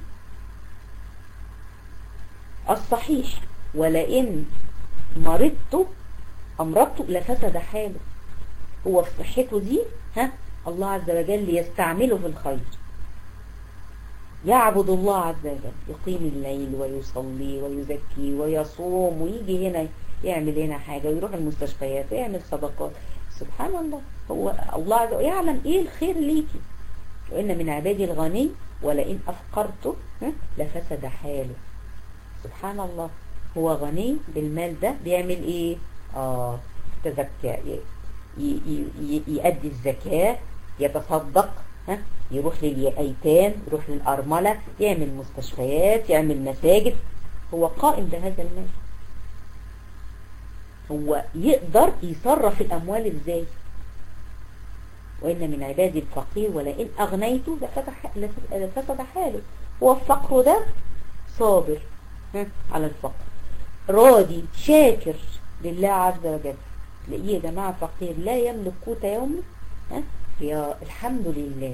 الصحيح ولئن مرضت أمرضت لفسد حاله هو في صحته دي ها الله عز وجل يستعمله في الخير يعبد الله عز وجل يقيم الليل ويصلي ويزكي ويصوم ويجي هنا يعمل هنا حاجة ويروح المستشفيات ويعمل صدقات سبحان الله هو الله عز وجل يعلم ايه الخير ليكي وإن من عبادي الغني ولئن أفقرته لفسد حاله سبحان الله هو غني بالمال ده بيعمل ايه اه تزكى يؤدي الزكاة يتصدق ها يروح للأيتام يروح للأرملة يعمل مستشفيات يعمل مساجد هو قائم بهذا المال هو يقدر يصرف الأموال ازاي وإن من عبادي الفقير ولئن أغنيته لفسد حاله هو الفقر ده صابر على الفقر راضي شاكر لله عز وجل تلاقيه يا جماعة فقير لا يملك قوت يومه يا الحمد لله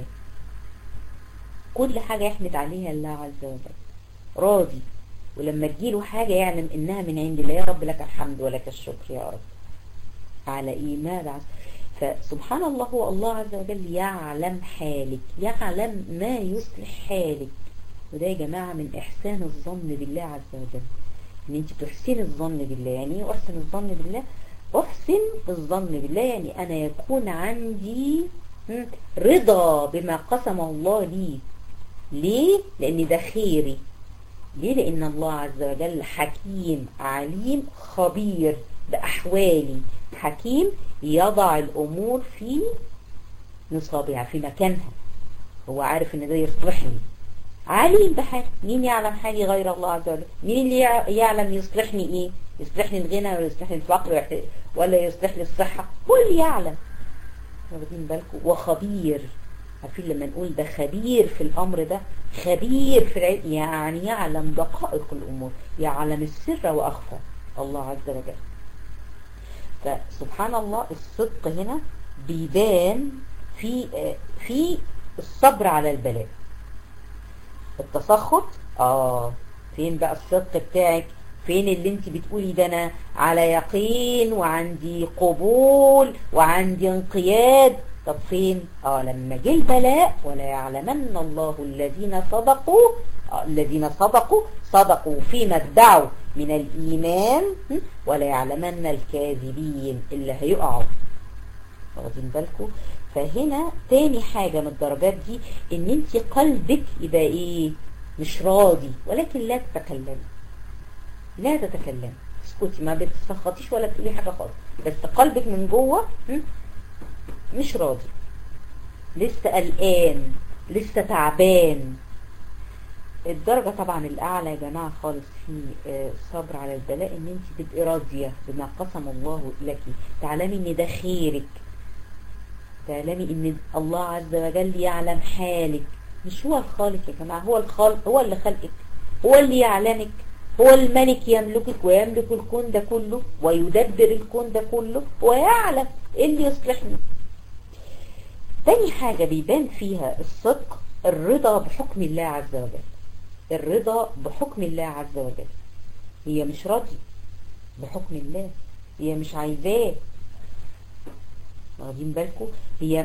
كل حاجة يحمد عليها الله عز وجل راضي ولما تجيله حاجة يعلم انها من عند الله يا رب لك الحمد ولك الشكر يا رب على ايه ما بعد فسبحان الله هو الله عز وجل يعلم حالك يعلم ما يصلح حالك وده يا جماعة من إحسان الظن بالله عز وجل ان انت تحسن الظن بالله يعني ايه احسن الظن بالله احسن الظن بالله يعني انا يكون عندي رضا بما قسم الله لي ليه لان ده خيري ليه لان الله عز وجل حكيم عليم خبير باحوالي حكيم يضع الامور في نصابها في مكانها هو عارف ان ده يصلحني عليم بحالي مين يعلم حالي غير الله عز وجل مين اللي يعلم يصلحني ايه يصلحني الغنى ولا يصلحني الفقر ولا يصلح لي الصحة هو اللي يعلم واخدين بالكم وخبير عارفين لما نقول ده خبير في الامر ده خبير في العلم يعني يعلم دقائق الامور يعلم السر واخفى الله عز وجل فسبحان الله الصدق هنا بيبان في في الصبر على البلاء التسخط اه فين بقى الصدق بتاعك فين اللي انت بتقولي ده انا على يقين وعندي قبول وعندي انقياد طب فين اه لما جه البلاء ولا يعلمن الله الذين صدقوا آه الذين صدقوا صدقوا فيما ادعوا من الايمان ولا يعلمن الكاذبين اللي هيقعوا واخدين بالكم فهنا تاني حاجة من الدرجات دي ان انت قلبك يبقى ايه مش راضي ولكن لا تتكلمي لا تتكلمي اسكتي ما بتسخطيش ولا تقولي حاجة خالص بس قلبك من جوه مش راضي لسه قلقان لسه تعبان الدرجة طبعا الأعلى يا جماعة خالص في الصبر على البلاء إن أنت تبقي راضية بما قسم الله لك تعلمي إن ده خيرك تعلمي إن الله عز وجل يعلم حالك مش هو الخالق يا جماعة هو الخالق هو اللي خلقك هو اللي يعلمك هو الملك يملكك ويملك الكون ده كله ويدبر الكون ده كله ويعلم ايه اللي يصلحني تاني حاجة بيبان فيها الصدق الرضا بحكم الله عز وجل الرضا بحكم الله عز وجل هي مش راضية بحكم الله هي مش عايزاه واخدين بالكم هي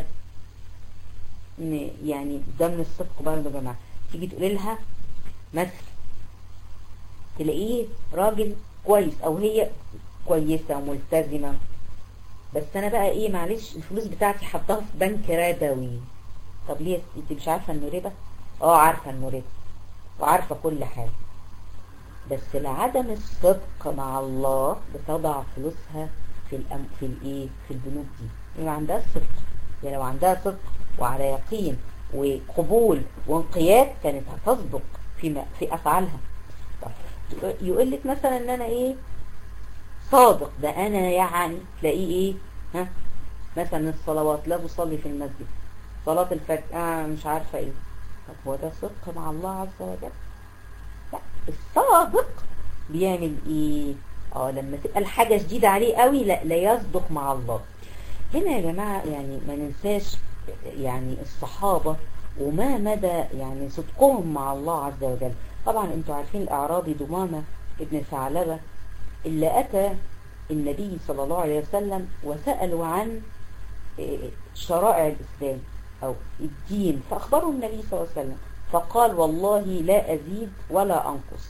يعني ده من الصدق برضه يا جماعه تيجي تقولي لها مثل تلاقيه راجل كويس او هي كويسه وملتزمه بس انا بقى ايه معلش الفلوس بتاعتي حطاها في بنك ربوي طب ليه انت مش عارفه انه ربا اه عارفه انه ربا وعارفه كل حاجه بس لعدم الصدق مع الله بتضع فلوسها في الأم في الايه في البنوك دي يبقى عندها صدق يعني لو عندها صدق وعلى يقين وقبول وانقياد كانت هتصدق في في افعالها طيب يقول لك مثلا ان انا ايه صادق ده انا يعني تلاقيه ايه ها مثلا الصلوات لا بصلي في المسجد صلاة الفجر اه مش عارفة ايه طب هو ده صدق مع الله عز وجل لا الصادق بيعمل ايه اه لما تبقى الحاجة شديدة عليه قوي لا, لا يصدق مع الله هنا يا جماعة يعني ما ننساش يعني الصحابة وما مدى يعني صدقهم مع الله عز وجل طبعا انتوا عارفين الاعرابي ضمامة ابن ثعلبة اللي اتى النبي صلى الله عليه وسلم وسألوا عن شرائع الاسلام او الدين فاخبره النبي صلى الله عليه وسلم فقال والله لا ازيد ولا انقص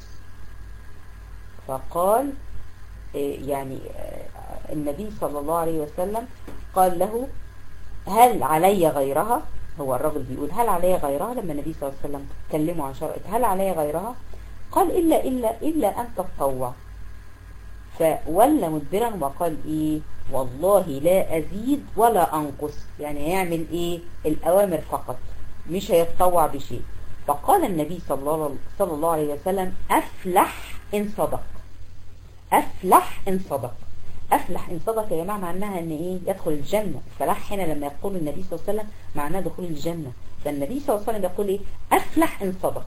فقال يعني النبي صلى الله عليه وسلم قال له هل علي غيرها هو الرجل بيقول هل علي غيرها لما النبي صلى الله عليه وسلم كلمه عن شرائط هل علي غيرها قال إلا إلا إلا أن تتطوع فولى مدبرا وقال إيه والله لا أزيد ولا أنقص يعني هيعمل إيه الأوامر فقط مش هيتطوع بشيء فقال النبي صلى الله, صلى الله عليه وسلم أفلح إن صدق أفلح إن صدق أفلح إن صدق يا جماعة معناها إن إيه يدخل الجنة الفلاح هنا لما يقول النبي صلى الله عليه وسلم معناه دخول الجنة فالنبي صلى الله عليه وسلم يقول إيه أفلح إن صدق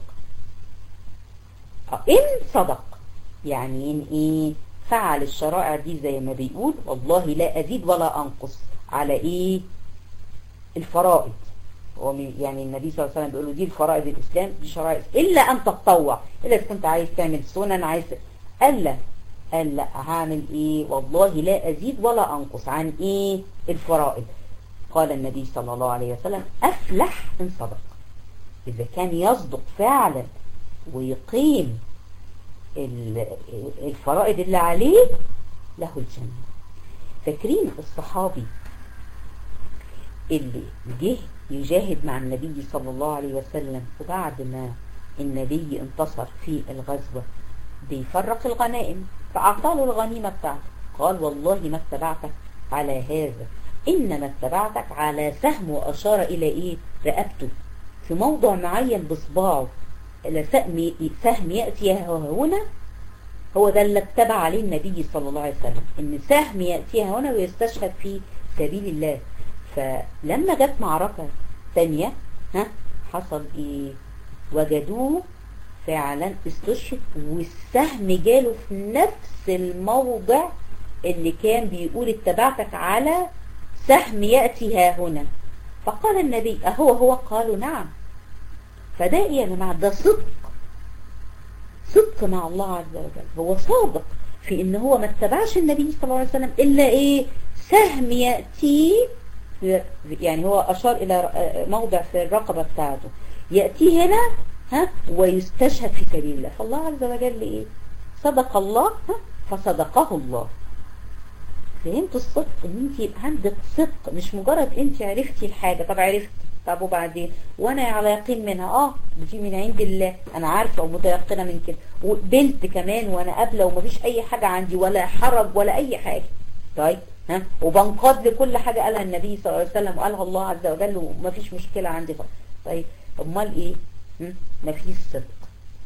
إن صدق يعني إن إيه فعل الشرائع دي زي ما بيقول والله لا أزيد ولا أنقص على إيه الفرائض يعني النبي صلى الله عليه وسلم بيقول له دي الفرائض الإسلام دي شرائع إلا أن تتطوع إلا إذا كنت عايز تعمل سنن عايز ألا قال لا هعمل ايه والله لا ازيد ولا انقص عن ايه الفرائض قال النبي صلى الله عليه وسلم افلح ان صدق اذا كان يصدق فعلا ويقيم الفرائض اللي عليه له الجنة فاكرين الصحابي اللي جه يجاهد مع النبي صلى الله عليه وسلم وبعد ما النبي انتصر في الغزوة بيفرق الغنائم فأعطى له الغنيمة بتاعته قال والله ما اتبعتك على هذا إنما اتبعتك على سهم وأشار إلى إيه رقبته في موضع معين بصباعه سهم سهم يأتي هنا هو ده اللي اتبع عليه النبي صلى الله عليه وسلم ان سهم يأتيها هنا ويستشهد في سبيل الله فلما جت معركة ثانية ها حصل ايه وجدوه فعلا استشهد والسهم جاله في نفس الموضع اللي كان بيقول اتبعتك على سهم يأتي ها هنا فقال النبي أهو هو قالوا نعم فده ايه يا جماعة ده صدق صدق مع الله عز وجل هو صادق في ان هو ما اتبعش النبي صلى الله عليه وسلم الا ايه سهم يأتي يعني هو اشار الى موضع في الرقبة بتاعته يأتي هنا ها ويستشهد في سبيل الله فالله عز وجل ايه صدق الله ها فصدقه الله فهمت الصدق ان انت يبقى عندك صدق مش مجرد انت عرفتي الحاجة طب عرفتي طب وبعدين وانا على يقين منها اه دي من عند الله انا عارفه ومتيقنه من كده وقبلت كمان وانا قابله ومفيش اي حاجه عندي ولا حرج ولا اي حاجه طيب ها وبنقاد لكل حاجه قالها النبي صلى الله عليه وسلم وقالها الله عز وجل ومفيش مشكله عندي خالص طيب امال ايه مفيش صدق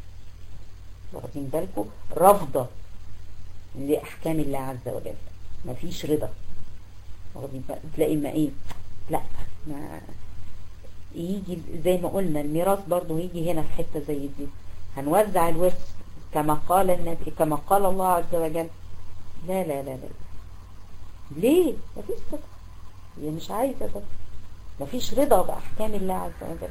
واخدين بالكم رافضه لاحكام الله عز وجل مفيش رضا واخدين تلاقي ما ايه لا ما يجي زي ما قلنا الميراث برضه يجي هنا في حتة زي دي هنوزع الورث كما قال النبي كما قال الله عز وجل لا لا لا لا ليه مفيش صدق هي مش عايزة ده مفيش رضا بأحكام الله عز وجل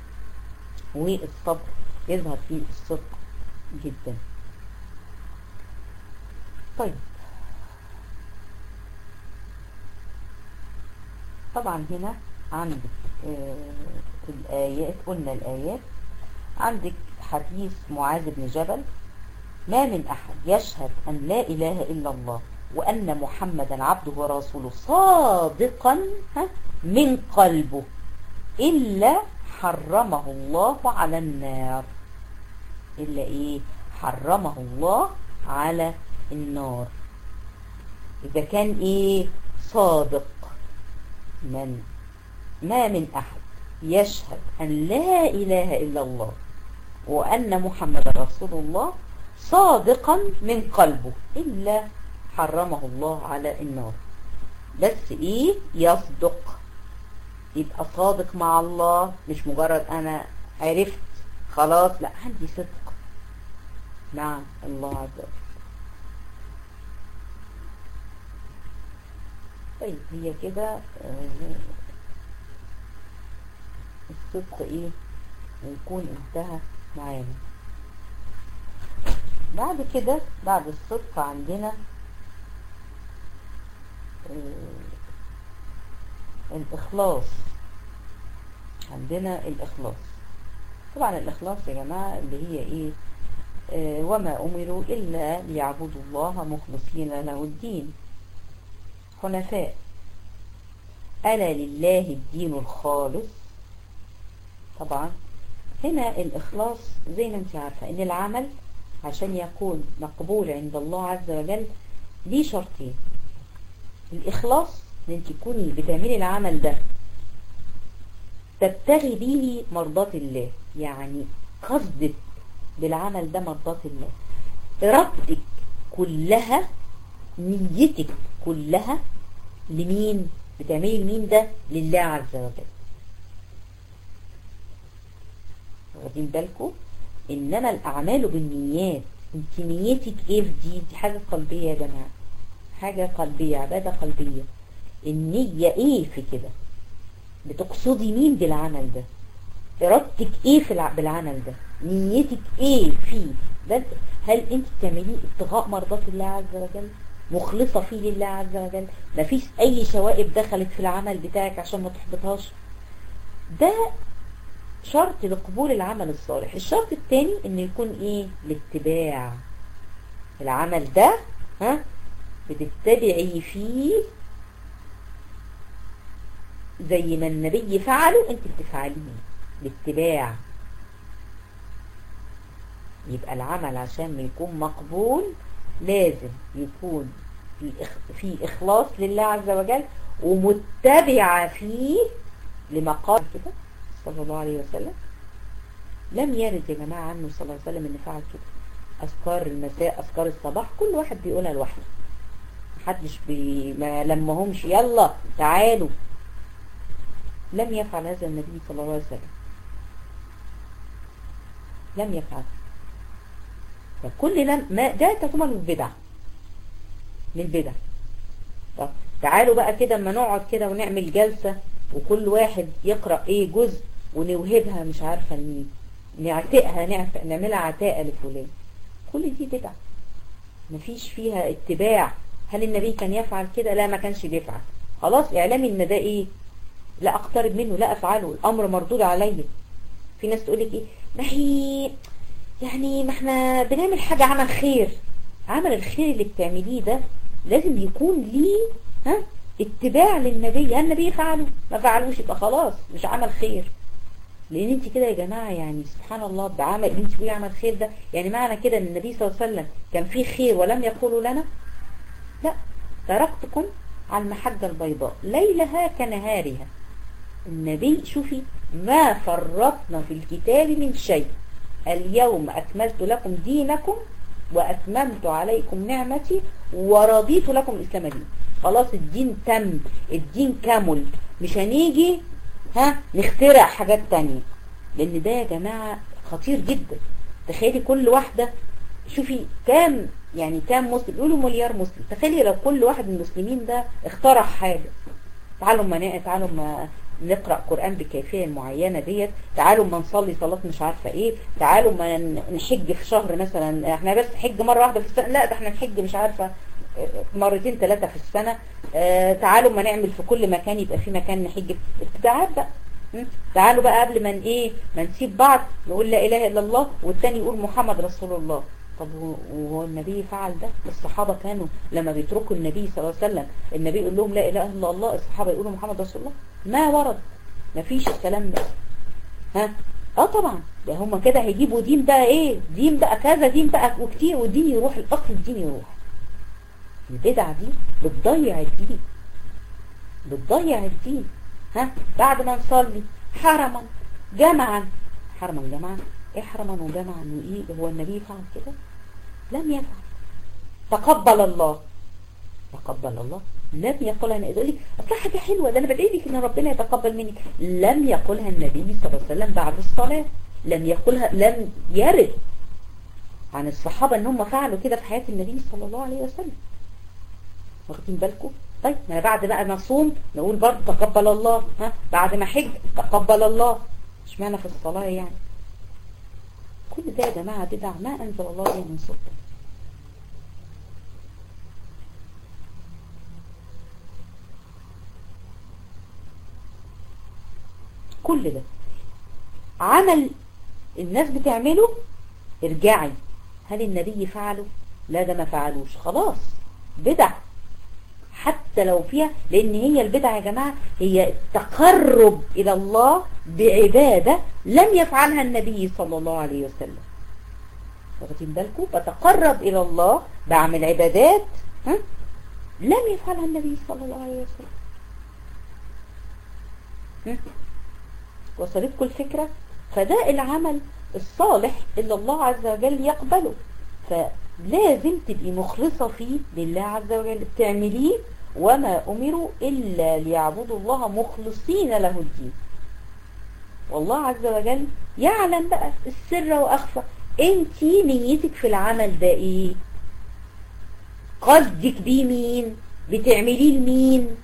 والصبر يظهر فيه الصدق جدا طيب طبعا هنا عندك آه الآيات قلنا الآيات عندك حديث معاذ بن جبل ما من أحد يشهد أن لا إله إلا الله وأن محمدا عبده ورسوله صادقا من قلبه إلا حرمه الله على النار إلا إيه حرمه الله على النار إذا كان إيه صادق من ما من أحد يشهد أن لا إله إلا الله وأن محمد رسول الله صادقا من قلبه إلا حرمه الله على النار بس إيه يصدق يبقى صادق مع الله مش مجرد أنا عرفت خلاص لا عندي صدق مع الله عز وجل طيب هي كده الصدق ايه ويكون انتهى معانا بعد كده بعد الصدق عندنا الإخلاص عندنا الإخلاص طبعا الإخلاص يا جماعة اللي هي إيه آه وما أمروا إلا ليعبدوا الله مخلصين له الدين حنفاء ألا لله الدين الخالص طبعا هنا الإخلاص زي ما انت عارفة إن العمل عشان يكون مقبول عند الله عز وجل ليه شرطين الإخلاص ان انت تكوني بتعملي العمل ده تبتغي به مرضات الله يعني قصدك بالعمل ده مرضات الله إرادتك كلها نيتك كلها لمين بتعملي لمين ده لله عز وجل واخدين بالكم انما الاعمال بالنيات انت نيتك ايه في دي دي حاجه قلبيه يا جماعه حاجه قلبيه عباده قلبيه النيه ايه في كده بتقصدي مين بالعمل ده ارادتك ايه في الع... بالعمل ده نيتك ايه فيه ده هل انت بتعمليه ابتغاء مرضات الله عز وجل مخلصة فيه لله عز وجل مفيش اي شوائب دخلت في العمل بتاعك عشان ما تحبطهاش ده شرط لقبول العمل الصالح الشرط الثاني ان يكون ايه الاتباع العمل ده ها بتتبعي فيه زي ما النبي فعله انت بتفعليه الاتباع يبقى العمل عشان ما يكون مقبول لازم يكون في, في إخلاص لله عز وجل ومتبعة فيه لما قال كده صلى الله عليه وسلم لم يرد يا جماعة عنه صلى الله عليه وسلم ان فعل كده أذكار المساء أذكار الصباح كل واحد بيقولها لوحده محدش بي ما لمهمش يلا تعالوا لم يفعل هذا النبي صلى الله عليه وسلم لم يفعل فكل لم ما ده تعتبر من البدع من البدع طب تعالوا بقى كده اما نقعد كده ونعمل جلسة وكل واحد يقرأ ايه جزء ونوهبها مش عارفة لمين نعتقها نعف... نعملها عتاقة لفلان كل دي بدع مفيش فيها اتباع هل النبي كان يفعل كده لا ما كانش بيفعل خلاص اعلامي ان ده ايه لا اقترب منه لا افعله الامر مردود عليا في ناس تقول لك ايه ما هي يعني ما احنا بنعمل حاجة عمل خير عمل الخير اللي بتعمليه ده لازم يكون ليه ها اتباع للنبي هل النبي فعله ما فعلوش يبقى خلاص مش عمل خير لان انت كده يا جماعة يعني سبحان الله بعمل اللي انت بيه عمل خير ده يعني معنى كده ان النبي صلى الله عليه وسلم كان فيه خير ولم يقولوا لنا لا تركتكم على المحجة البيضاء ليلها كنهارها النبي شوفي ما فرطنا في الكتاب من شيء اليوم أكملت لكم دينكم وأتممت عليكم نعمتي ورضيت لكم الإسلام دين خلاص الدين تم الدين كمل مش هنيجي ها نخترع حاجات تانية لأن ده يا جماعة خطير جدا تخيلي كل واحدة شوفي كام يعني كام مسلم يقولوا مليار مسلم تخيلي لو كل واحد من المسلمين ده اخترع حاجة تعالوا ما تعالوا ما نقرأ قرآن بالكيفية المعينة ديت تعالوا ما نصلي صلاة مش عارفة ايه تعالوا ما نحج في شهر مثلا احنا بس حج مرة واحدة في السنة لا ده احنا نحج مش عارفة مرتين ثلاثة في السنة اه تعالوا ما نعمل في كل مكان يبقى في مكان نحج ابتداعات بقى تعالوا بقى قبل ما ايه ما نسيب بعض نقول لا اله الا الله والتاني يقول محمد رسول الله طب وهو النبي فعل ده الصحابة كانوا لما بيتركوا النبي صلى الله عليه وسلم النبي يقول لهم لا اله الا الله الصحابة يقولوا محمد رسول الله ما ورد ما فيش الكلام ده ها اه طبعا ده هم كده هيجيبوا دين بقى ايه دين بقى كذا دين بقى وكتير والدين يروح الاصل الدين يروح البدع دي بتضيع الدين بتضيع الدين ها بعد ما نصلي حرما جمعا حرما جمعا ايه حرما وجمعا وايه هو النبي فعل كده لم يفعل تقبل الله تقبل الله لم يقولها انا يقول لك اصل حاجه حلوه ده انا بدعي لك ان ربنا يتقبل منك لم يقولها النبي صلى الله عليه وسلم بعد الصلاه لم يقولها لم يرد عن الصحابه ان هم فعلوا كده في حياه النبي صلى الله عليه وسلم واخدين بالكم طيب ما بعد بقى ما صوم نقول برضه تقبل الله ها بعد ما حج تقبل الله اشمعنى في الصلاه يعني كل ده يا جماعه بدع ما انزل الله بها من سلطان كل ده عمل الناس بتعمله ارجعي هل النبي فعله لا ده ما فعلوش خلاص بدع حتى لو فيها لان هي البدع يا جماعة هي تقرب الى الله بعبادة لم يفعلها النبي صلى الله عليه وسلم واخدين بالكم بتقرب الى الله بعمل عبادات ها؟ لم يفعلها النبي صلى الله عليه وسلم ها؟ وصلتكم الفكرة فده العمل الصالح اللي الله عز وجل يقبله فلازم تبقي مخلصة فيه لله عز وجل تعمليه وما أمروا إلا ليعبدوا الله مخلصين له الدين والله عز وجل يعلم بقى السر وأخفى انت نيتك في العمل ده ايه قصدك بيه مين بتعمليه لمين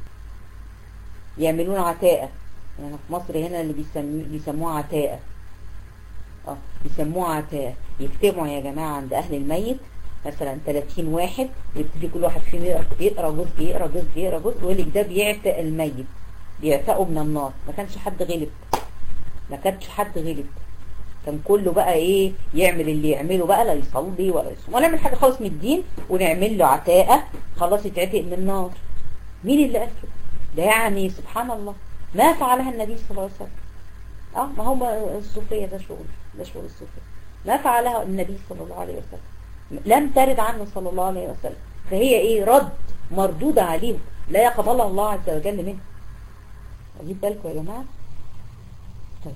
يعملون عتاقة يعني في مصر هنا اللي بيسموها عتاقة اه يسموه عتاء يجتمعوا يا جماعة عند أهل الميت مثلا 30 واحد ويبتدي كل واحد فيهم يقرا يقرا جزء يقرا جزء يقرا جزء ويقول لك ده بيعتق الميت بيعتقوا من النار ما كانش حد غلب ما كانش حد غلب كان كله بقى ايه يعمل اللي يعمله بقى لا يصلي ولا يصوم ولا يعمل حاجه خالص من الدين ونعمل له عتاقه خلاص يتعتق من النار مين اللي قال كده ده يعني سبحان الله ما فعلها النبي صلى الله عليه وسلم اه ما هو الصوفيه ده شغل ده شغل الصوفيه ما فعلها النبي صلى الله عليه وسلم لم ترد عنه صلى الله عليه وسلم فهي ايه رد مردودة عليهم لا يقبلها الله عز وجل منه اجيب بالكم يا جماعة طيب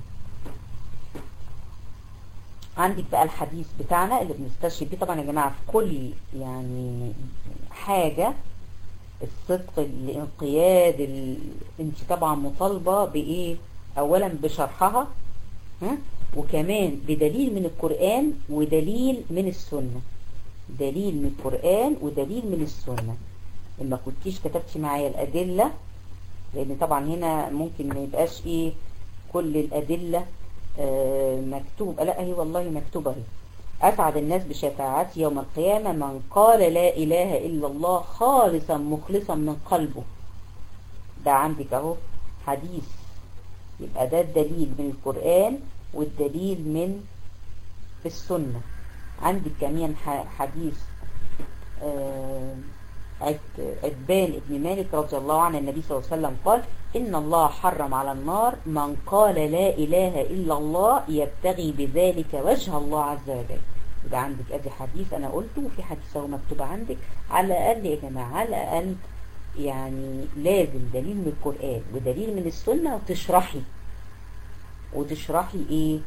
عندك بقى الحديث بتاعنا اللي بنستشهد بيه طبعا يا جماعة في كل يعني حاجة الصدق الانقياد ال... انت طبعا مطالبة بايه اولا بشرحها ها وكمان بدليل من القرآن ودليل من السنة دليل من القرآن ودليل من السنة لما كنتيش كتبتي معايا الأدلة لأن طبعا هنا ممكن ما يبقاش إيه كل الأدلة آه مكتوب لا هي والله مكتوبة هي أسعد الناس بشفاعتي يوم القيامة من قال لا إله إلا الله خالصا مخلصا من قلبه ده عندك أهو حديث يبقى ده الدليل من القرآن والدليل من السنة عندك كمان حديث عتبان ابن مالك رضي الله عنه النبي صلى الله عليه وسلم قال إن الله حرم على النار من قال لا إله إلا الله يبتغي بذلك وجه الله عز وجل يبقى عندك ادي حديث انا قلته وفي حديث اهو مكتوب عندك على الاقل يا جماعه على الاقل يعني لازم دليل من القران ودليل من السنه وتشرحي وتشرحي ايه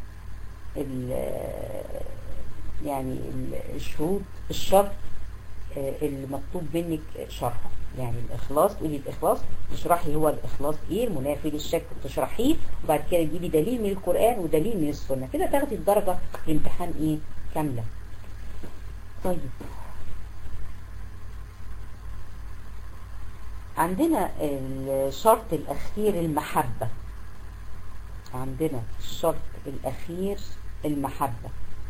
يعني الشروط الشرط اللي مطلوب منك شرحه يعني الإخلاص تقولي الإخلاص تشرحي هو الإخلاص إيه المنافي للشك تشرحيه وبعد كده تجيبي دليل من القرآن ودليل من السنة كده تاخدي الدرجة الامتحان إيه كاملة طيب عندنا الشرط الأخير المحبة عندنا الشرط الأخير المحبة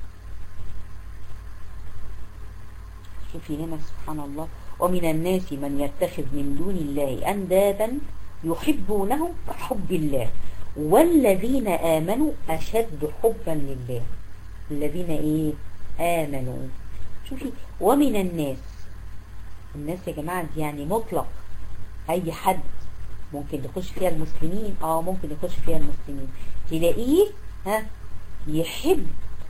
شوفي هنا سبحان الله ومن الناس من يتخذ من دون الله أندادا يحبونهم كحب الله والذين آمنوا أشد حبا لله الذين إيه آمنوا شوفي ومن الناس الناس يا جماعة دي يعني مطلق أي حد ممكن يخش فيها المسلمين اه ممكن يخش فيها المسلمين تلاقيه ها يحب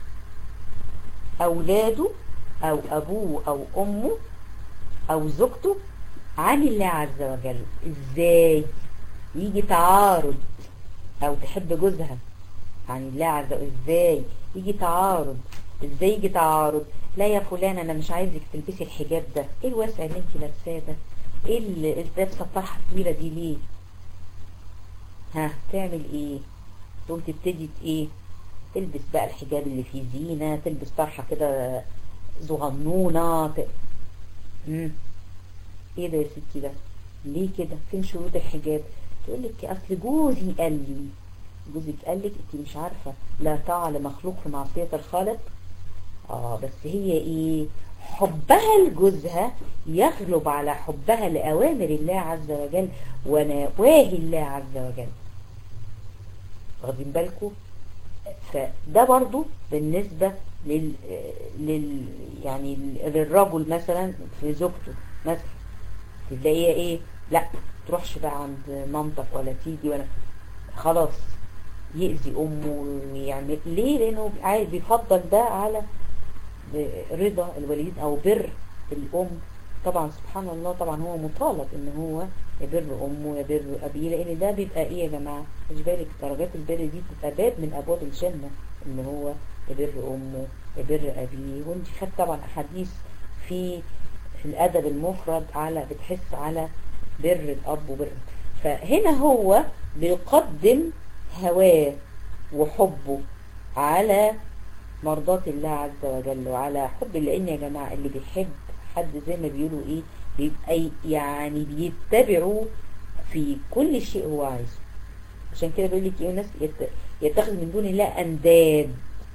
اولاده او ابوه او امه او زوجته عن الله عز وجل ازاي يجي تعارض او تحب جوزها عن الله عز وجل ازاي يجي تعارض ازاي يجي تعارض لا يا فلان انا مش عايزك تلبسي الحجاب ده ايه الواسع اللي انت لابساه ده ايه اللي لابسه الطرحه الطويله دي ليه ها تعمل ايه تقوم تبتدي ايه تلبس بقى الحجاب اللي فيه زينة تلبس طرحة كده صغنونة ت... مم. ايه ده يا ستي ده ليه كده فين شروط الحجاب تقول لك اصل جوزي قال لي جوزك قال لك انت مش عارفة لا طاعة لمخلوق في معصية الخالق اه بس هي ايه حبها لجوزها يغلب على حبها لأوامر الله عز وجل ونواهي الله عز وجل واخدين بالكم فده برضو بالنسبة لل, لل يعني للرجل مثلا في زوجته مثلا تلاقيها ايه لا تروحش بقى عند مامتك ولا تيجي ولا خلاص يأذي امه ويعمل ليه لانه عايز بيفضل ده على رضا الوالدين او بر الام طبعا سبحان الله طبعا هو مطالب ان هو يبر امه يبر ابيه لان ده بيبقى ايه يا جماعه خدي بالك درجات البر دي بتبقى باب من ابواب الجنه ان هو يبر امه يبر ابيه وانت خدت طبعا احاديث في في الادب المفرد على بتحس على بر الاب وبر فهنا هو بيقدم هواه وحبه على مرضاة الله عز وجل وعلى حب لان يا جماعه اللي بيحب حد زي ما بيقولوا ايه بيبقى يعني بيتبعوا في كل شيء هو عايزه عشان كده بيقول لك ايه الناس يتخذ من دون الله انداد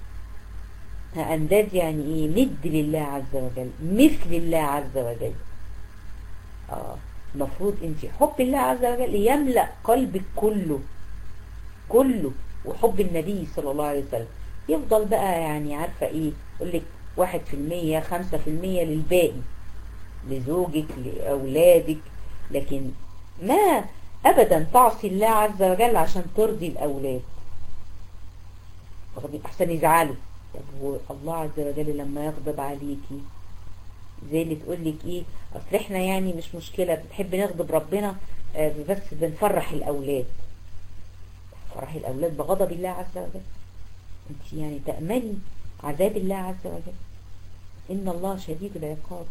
أنداد يعني إيه ند لله عز وجل مثل الله عز وجل آه المفروض أنت حب الله عز وجل يملأ قلبك كله كله وحب النبي صلى الله عليه وسلم يفضل بقى يعني عارفة إيه يقول لك واحد في المية خمسة في المية للباقي لزوجك لأولادك لكن ما أبدا تعصي الله عز وجل عشان ترضي الأولاد أحسن يزعلوا طب الله عز وجل لما يغضب عليكي زي اللي تقول لك ايه اصل احنا يعني مش مشكلة بتحب نغضب ربنا آه بس بنفرح الاولاد فرح الاولاد بغضب الله عز وجل انت يعني تأمني عذاب الله عز وجل ان الله شديد العقاب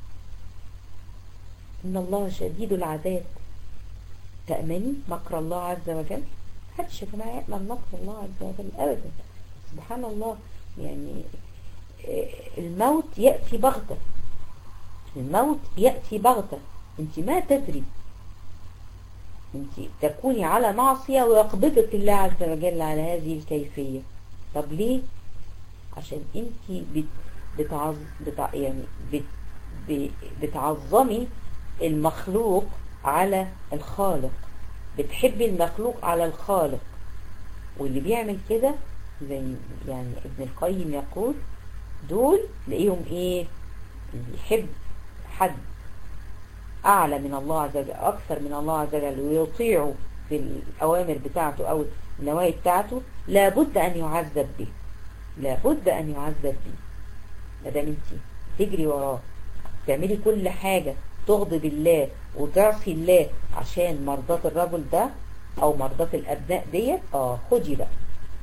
ان الله شديد العذاب تأمني مكر الله عز وجل محدش يا جماعة يأمن مكر الله عز وجل ابدا سبحان الله يعني الموت يأتي بغتة الموت يأتي بغتة انت ما تدري انت تكوني على معصية ويقبضك الله عز وجل على هذه الكيفية طب ليه عشان انت بت بتعظ بتع يعني بت بتعظمي المخلوق على الخالق بتحبي المخلوق على الخالق واللي بيعمل كده زي يعني ابن القيم يقول دول تلاقيهم ايه اللي يحب حد اعلى من الله عز وجل اكثر من الله عز وجل ويطيعه في الاوامر بتاعته او النواهي بتاعته لابد ان يعذب به لابد ان يعذب به ما دام انت تجري وراه تعملي كل حاجة تغضب الله وتعصي الله عشان مرضات الرجل ده او مرضات الابناء ديت اه خدي بقى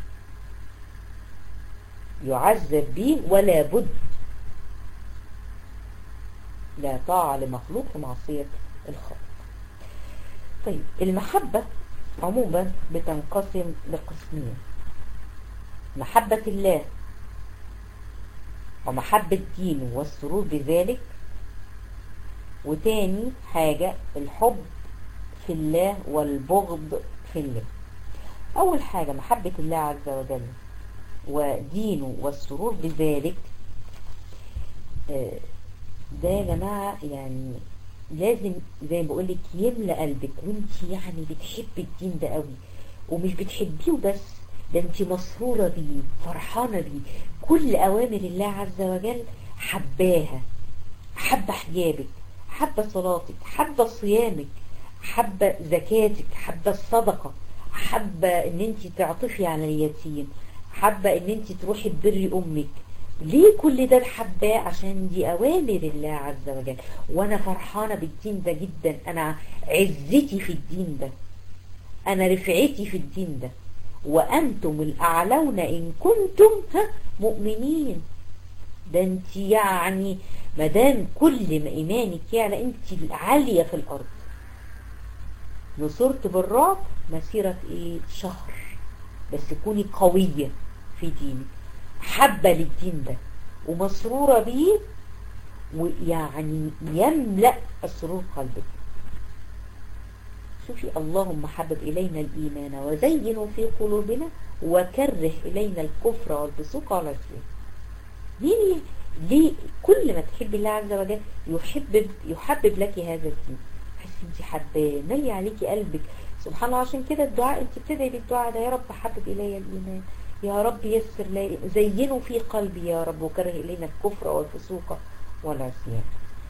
يعذب به ولا بد لا طاعة لمخلوق في معصية الخالق طيب المحبة عموما بتنقسم لقسمين محبة الله ومحبة دينه والسرور بذلك وتاني حاجة الحب في الله والبغض في الله أول حاجة محبة الله عز وجل ودينه والسرور بذلك ده يا جماعة يعني لازم زي ما بقولك يملأ قلبك وانت يعني بتحبي الدين ده قوي ومش بتحبيه بس ده انت مسرورة بيه فرحانة بيه كل أوامر الله عز وجل حباها حابة حجابك حابة صلاتك حابة صيامك حابة زكاتك حابة الصدقة حابة ان انت تعطفي على اليتيم حابة ان انت تروحي تبري امك ليه كل ده حباه عشان دي اوامر الله عز وجل وانا فرحانة بالدين ده جدا انا عزتي في الدين ده انا رفعتي في الدين ده وانتم الاعلون ان كنتم ها مؤمنين ده انت يعني مدام كل ما ايمانك يعني انت عالية في الارض نصرت بالرعب مسيرة ايه شهر بس كوني قوية في دينك حبة للدين ده ومسرورة بيه ويعني يملأ السرور قلبك شوفي اللهم حبب إلينا الإيمان وزينه في قلوبنا وكره إلينا الكفر والفسوق والعصيان ليه ليه كل ما تحب الله عز وجل يحبب يحبب لك هذا الدين تحسي انت حباه ملي عليكي قلبك سبحان الله عشان كده الدعاء انت بتدعي بالدعاء ده يا رب حبب الي الايمان يا رب يسر لي زينه في قلبي يا رب وكره الينا الكفر والفسوق والعصيان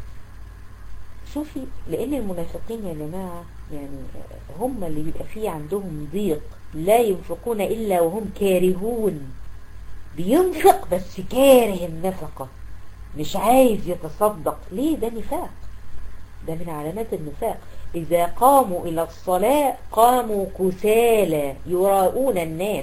شوفي لان المنافقين يا جماعه يعني هم اللي بيبقى فيه عندهم ضيق لا ينفقون الا وهم كارهون بينفق بس كاره النفقه مش عايز يتصدق ليه ده نفاق ده من علامات النفاق إذا قاموا إلى الصلاة قاموا كسالى يراؤون الناس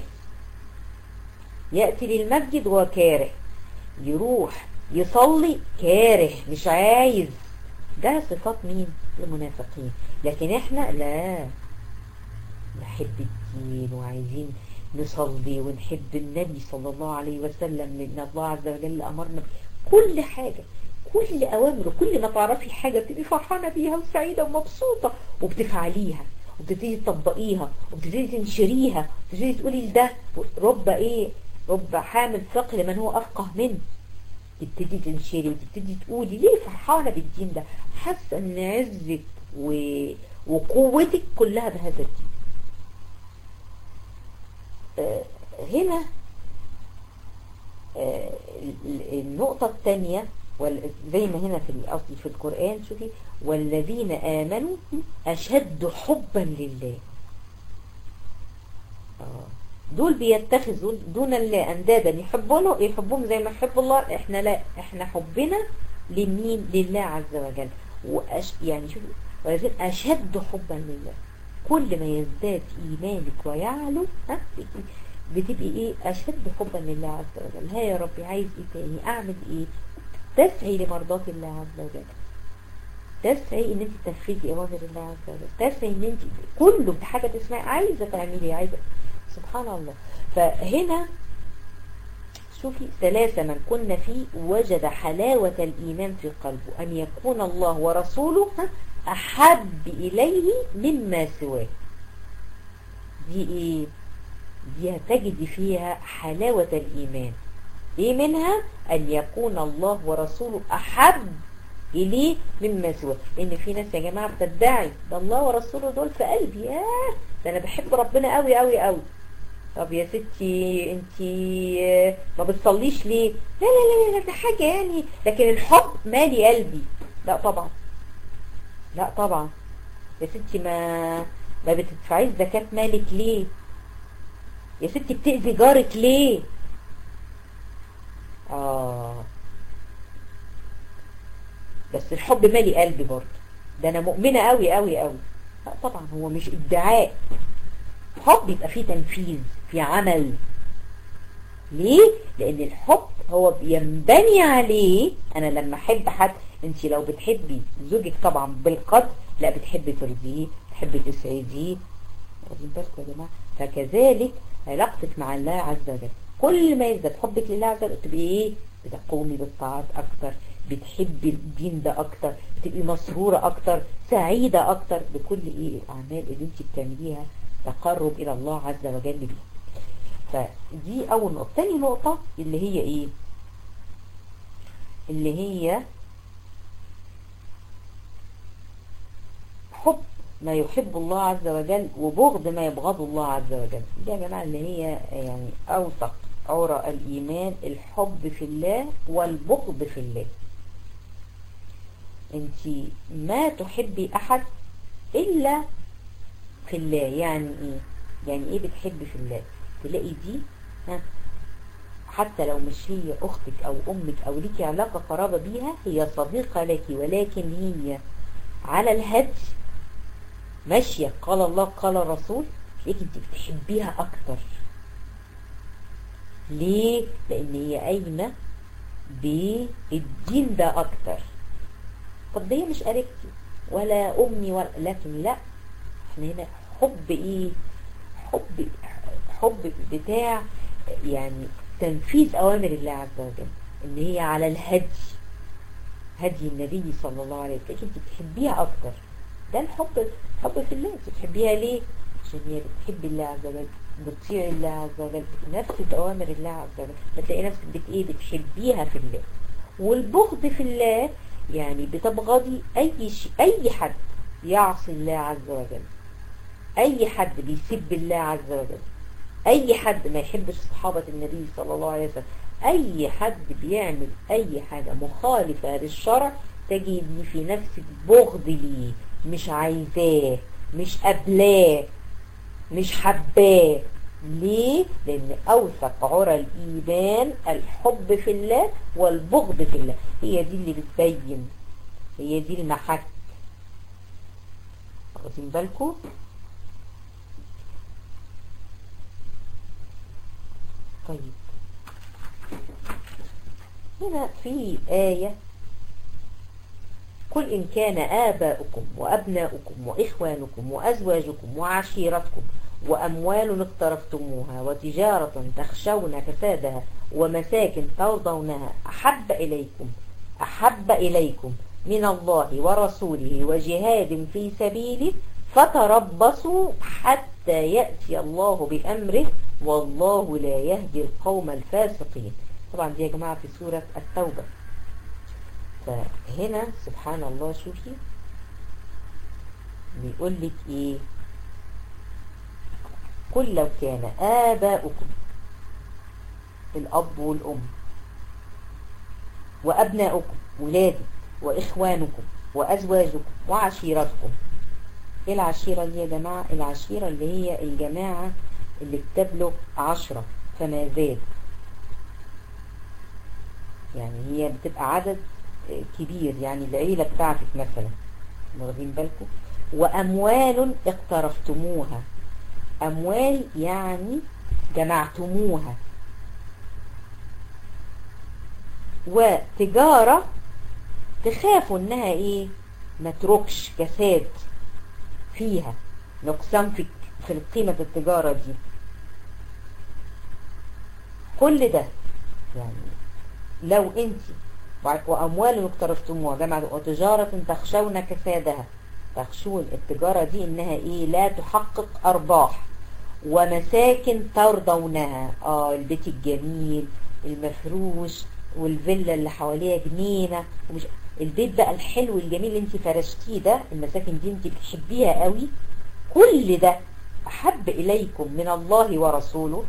يأتي للمسجد وهو كاره يروح يصلي كاره مش عايز ده صفات مين المنافقين لكن احنا لا نحب الدين وعايزين نصلي ونحب النبي صلى الله عليه وسلم لأن الله عز وجل أمرنا كل حاجة كل أوامره كل ما تعرفي حاجة بتبقي فرحانة بيها وسعيدة ومبسوطة وبتفعليها وبتبتدي تطبقيها وبتبتدي تنشريها وبتبتدي تقولي لده رب ايه رب حامل فقه لمن هو أفقه منه تبتدي تنشري وتبتدي تقولي ليه فرحانة بالدين ده حاسة ان عزك و... وقوتك كلها بهذا الدين آه هنا آه النقطة الثانية زي ما هنا في الأصل في القرآن شوفي والذين آمنوا أشد حبا لله آه دول بيتخذوا دون الله أندادا يحبونه يحبهم زي ما يحب الله احنا لا احنا حبنا لمين لله عز وجل وأش يعني شوفي ولكن أشد حبا لله كل ما يزداد إيمانك ويعلو ها بتبقي ايه أشد حبا لله عز وجل ها يا ربي عايز ايه تاني أعمل ايه تسعي لمرضات الله عز وجل تسعي ان انت تنفذي اوامر الله عز وجل تسعي ان انت كله حاجه تسمعي عايزه تعملي عايزه سبحان الله فهنا شوفي ثلاثة من كنا فيه وجد حلاوة الإيمان في قلبه أن يكون الله ورسوله أحب إليه مما سواه دي إيه دي هتجد فيها حلاوة الإيمان إيه منها أن يكون الله ورسوله أحب إليه مما سواه لأن في ناس يا جماعة بتدعي ده الله ورسوله دول في قلبي آه ده أنا بحب ربنا قوي قوي قوي طب يا ستي انت ما بتصليش ليه لا لا لا لا ده حاجة يعني لكن الحب مالي قلبي لا طبعا لا طبعا يا ستي ما ما بتدفعيش زكاة مالك ليه يا ستي بتأذي جارك ليه اه بس الحب مالي قلبي برضه ده انا مؤمنة قوي قوي قوي لا طبعا هو مش ادعاء حب يبقى فيه تنفيذ في عمل ليه لان الحب هو بينبني عليه انا لما احب حد انت لو بتحبي زوجك طبعا بالقدر لا بتحبي ترضيه تحبي تسعديه واخدين بالكم يا جماعه فكذلك علاقتك مع الله عز وجل كل ما يزداد حبك لله عز وجل تبقي ايه بتقومي بالطاعات اكتر بتحبي الدين ده اكتر بتبقي مسرورة اكتر سعيدة اكتر بكل ايه الاعمال اللي انت بتعمليها تقرب الى الله عز وجل بيها فدي اول نقطة تاني نقطة اللي هي ايه اللي هي حب ما يحب الله عز وجل وبغض ما يبغض الله عز وجل دي يا جماعة اللي هي يعني اوثق عرى الايمان الحب في الله والبغض في الله انت ما تحبي احد الا في الله يعني ايه يعني ايه بتحبي في الله تلاقي دي ها حتى لو مش هي اختك او امك او ليكي علاقة قرابة بيها هي صديقة لك ولكن هي على الهدي ماشية قال الله قال الرسول تلاقيك انت بتحبيها اكتر ليه لان هي قايمة بالدين ده اكتر طب دي مش قريبتي ولا امي ولا لكن لا احنا هنا حب ايه حب حب بتاع يعني تنفيذ اوامر الله عز وجل ان هي على الهدي هدي النبي صلى الله عليه وسلم انت بتحبيها اكتر ده الحب حب في الله انت بتحبيها ليه عشان هي بتحب الله عز وجل بتطيع الله عز وجل بتنفذ اوامر الله عز وجل بتلاقي نفسك بت ايه بتحبيها في الله والبغض في الله يعني بتبغضي اي شيء اي حد يعصي الله عز وجل اي حد بيسب الله عز وجل اي حد ما يحبش صحابة النبي صلى الله عليه وسلم اي حد بيعمل اي حاجة مخالفة للشرع تجد في نفسك بغض ليه مش عايزاه مش قبلاه مش حباه ليه؟ لأن أوثق عرى الإيمان الحب في الله والبغض في الله هي دي اللي بتبين هي دي المحك واخدين بالكم؟ طيب هنا في آية قل إن كان آباؤكم وأبناؤكم وإخوانكم وأزواجكم وعشيرتكم وأموال اقترفتموها وتجارة تخشون كسادها ومساكن ترضونها أحب إليكم أحب إليكم من الله ورسوله وجهاد في سبيله فتربصوا حتى يأتي الله بأمره والله لا يهدي القوم الفاسقين طبعا دي يا جماعة في سورة التوبة فهنا سبحان الله شوفي بيقول لك ايه قل لو كان آباؤكم الأب والأم وأبناؤكم ولادك وإخوانكم وأزواجكم وعشيرتكم إيه العشيرة دي يا جماعة العشيرة اللي هي الجماعة اللي بتبلغ عشرة فما زاد يعني هي بتبقى عدد كبير يعني العيلة بتاعتك مثلا واخدين بالكم وأموال اقترفتموها أموال يعني جمعتموها وتجارة تخافوا انها ايه ما تركش كساد فيها نقصان في في قيمة التجارة دي كل ده يعني لو انت واموال اقترفتموها جمع وتجارة تخشون كسادها تخشون التجارة دي انها ايه لا تحقق ارباح ومساكن ترضونها اه البيت الجميل المفروش والفيلا اللي حواليها جنينة ومش البيت بقى الحلو الجميل اللي انت فرشتيه ده المساكن دي انت بتحبيها قوي كل ده احب اليكم من الله ورسوله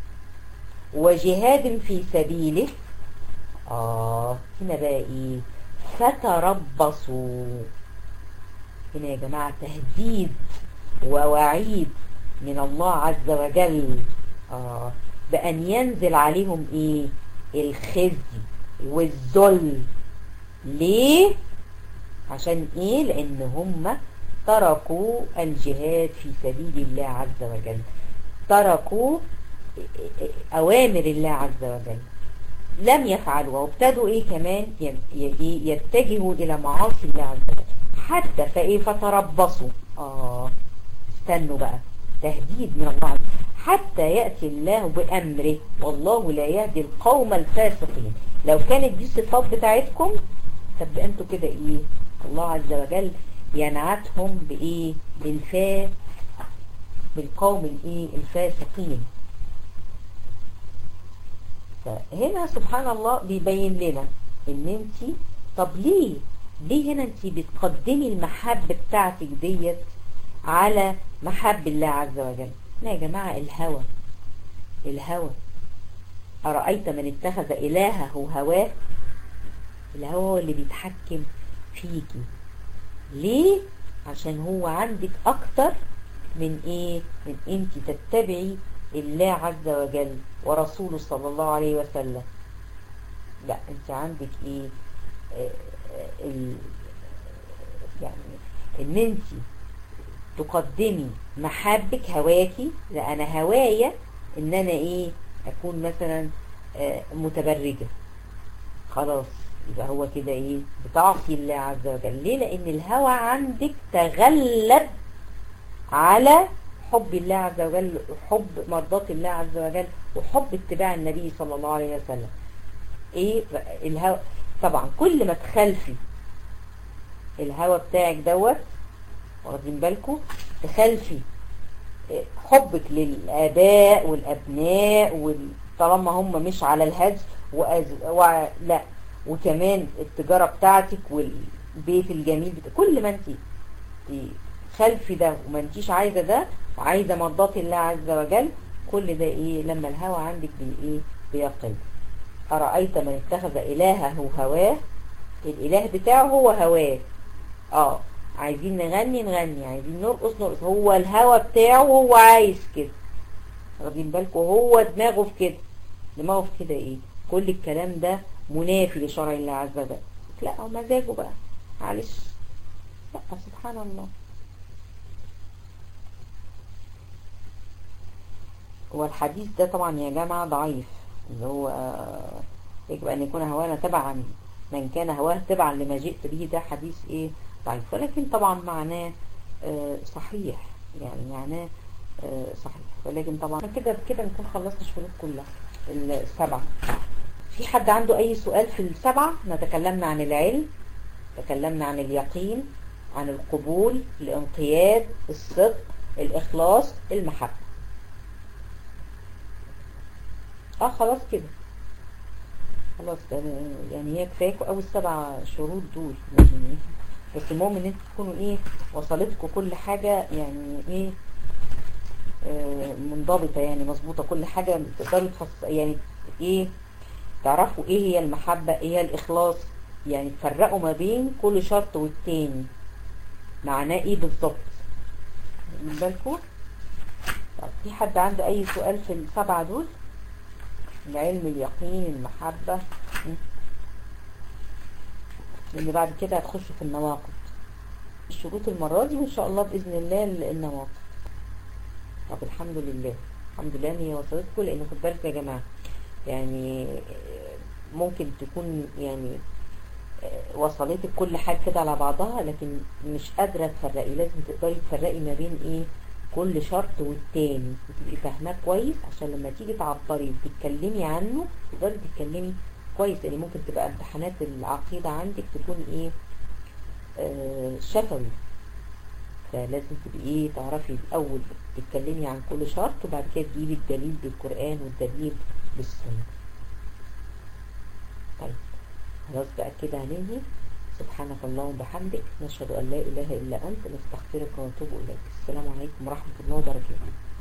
وجهاد في سبيله اه هنا بقى ايه فتربصوا هنا يا جماعة تهديد ووعيد من الله عز وجل آه بأن ينزل عليهم ايه الخزي والذل ليه عشان ايه لان هم تركوا الجهاد في سبيل الله عز وجل تركوا اوامر الله عز وجل لم يفعلوا وابتدوا ايه كمان يتجهوا الى معاصي الله عز وجل حتى فايه فتربصوا اه استنوا بقى تهديد من الله عز وجل حتى يأتي الله بأمره والله لا يهدي القوم الفاسقين لو كانت دي الصفات بتاعتكم طب انتوا كده ايه الله عز وجل ينعتهم بايه بالفاء بالقوم الايه الفاسقين فهنا سبحان الله بيبين لنا ان انت طب ليه ليه هنا انت بتقدمي المحبة بتاعتك ديت على محب الله عز وجل لا يا جماعة الهوى الهوى أرأيت من اتخذ إلهه هواه الهوى هو اللي بيتحكم فيكي ليه عشان هو عندك أكتر من إيه من أنت تتبعي الله عز وجل ورسوله صلى الله عليه وسلم لا أنت عندك إيه آه ال يعني ان انت تقدمي محبك هواكي لا انا هوايا ان انا ايه اكون مثلا آه متبرجة خلاص يبقى هو كده ايه بتعصي الله عز وجل ليه لان الهوى عندك تغلب على حب الله عز وجل وحب مرضات الله عز وجل وحب اتباع النبي صلى الله عليه وسلم ايه الهوى طبعا كل ما تخلفي الهوى بتاعك دوت واخدين بالكم تخلفي حبك للآباء والأبناء طالما هم مش على الهج وأز... و... لا وكمان التجارة بتاعتك والبيت الجميل بتا... كل ما انت خلفي ده وما انتيش عايزة ده وعايزة مرضات الله عز وجل كل ده ايه لما الهوى عندك بي ايه بيقل أرأيت من اتخذ إلهه هواه الإله بتاعه هو هواه اه عايزين نغني نغني عايزين نرقص نرقص هو الهوى بتاعه هو عايز كده واخدين بالكم هو دماغه في كده دماغه في كده ايه كل الكلام ده منافي لشرع الله عز وجل لا هو مزاجه بقى معلش لا سبحان الله هو الحديث ده طبعا يا جماعة ضعيف اللي هو يجب أن يكون هوانا تبعا من كان هواه تبعا لما جئت به ده حديث ايه ضعيف ولكن طبعا معناه آه صحيح يعني معناه آه صحيح ولكن طبعا كده بكده نكون خلصنا الشروط كلها السبعة في حد عنده اي سؤال في السبعة احنا تكلمنا عن العلم تكلمنا عن اليقين عن القبول الانقياد الصدق الاخلاص المحبة اه خلاص كده خلاص ده يعني هي كفاية اول سبع شروط دول يعني بس المهم ان انتوا تكونوا ايه وصلتكم كل حاجة يعني ايه آه منضبطة يعني مظبوطة كل حاجة تقدروا تفص يعني ايه تعرفوا ايه هي المحبة ايه هي الاخلاص يعني تفرقوا ما بين كل شرط والتاني معناه ايه بالظبط من بالكم طب في حد عنده اي سؤال في السبعة دول العلم اليقين المحبة لان بعد كده هتخشوا في النواقض الشروط المرة دي وان شاء الله بإذن الله النواقض طب الحمد لله الحمد لله ان هي وصلتكم لان خد بالك يا جماعة يعني ممكن تكون يعني وصلتك كل حاجة كده على بعضها لكن مش قادرة تفرقي لازم تقدري تفرقي ما بين ايه كل شرط والتاني وتبقي فاهماه كويس عشان لما تيجي تعبري وتتكلمي عنه تقدري تتكلمي كويس يعني ممكن تبقى امتحانات العقيدة عندك تكون ايه آه شفوي فلازم تبقي ايه تعرفي الاول تتكلمي عن كل شرط وبعد كده تجيبي الدليل بالقرآن والدليل بالسنة طيب خلاص بقى كده هننهي سبحانك اللهم وبحمدك نشهد أن لا إله إلا أنت نستغفرك ونتوب إليك السلام عليكم ورحمة الله وبركاته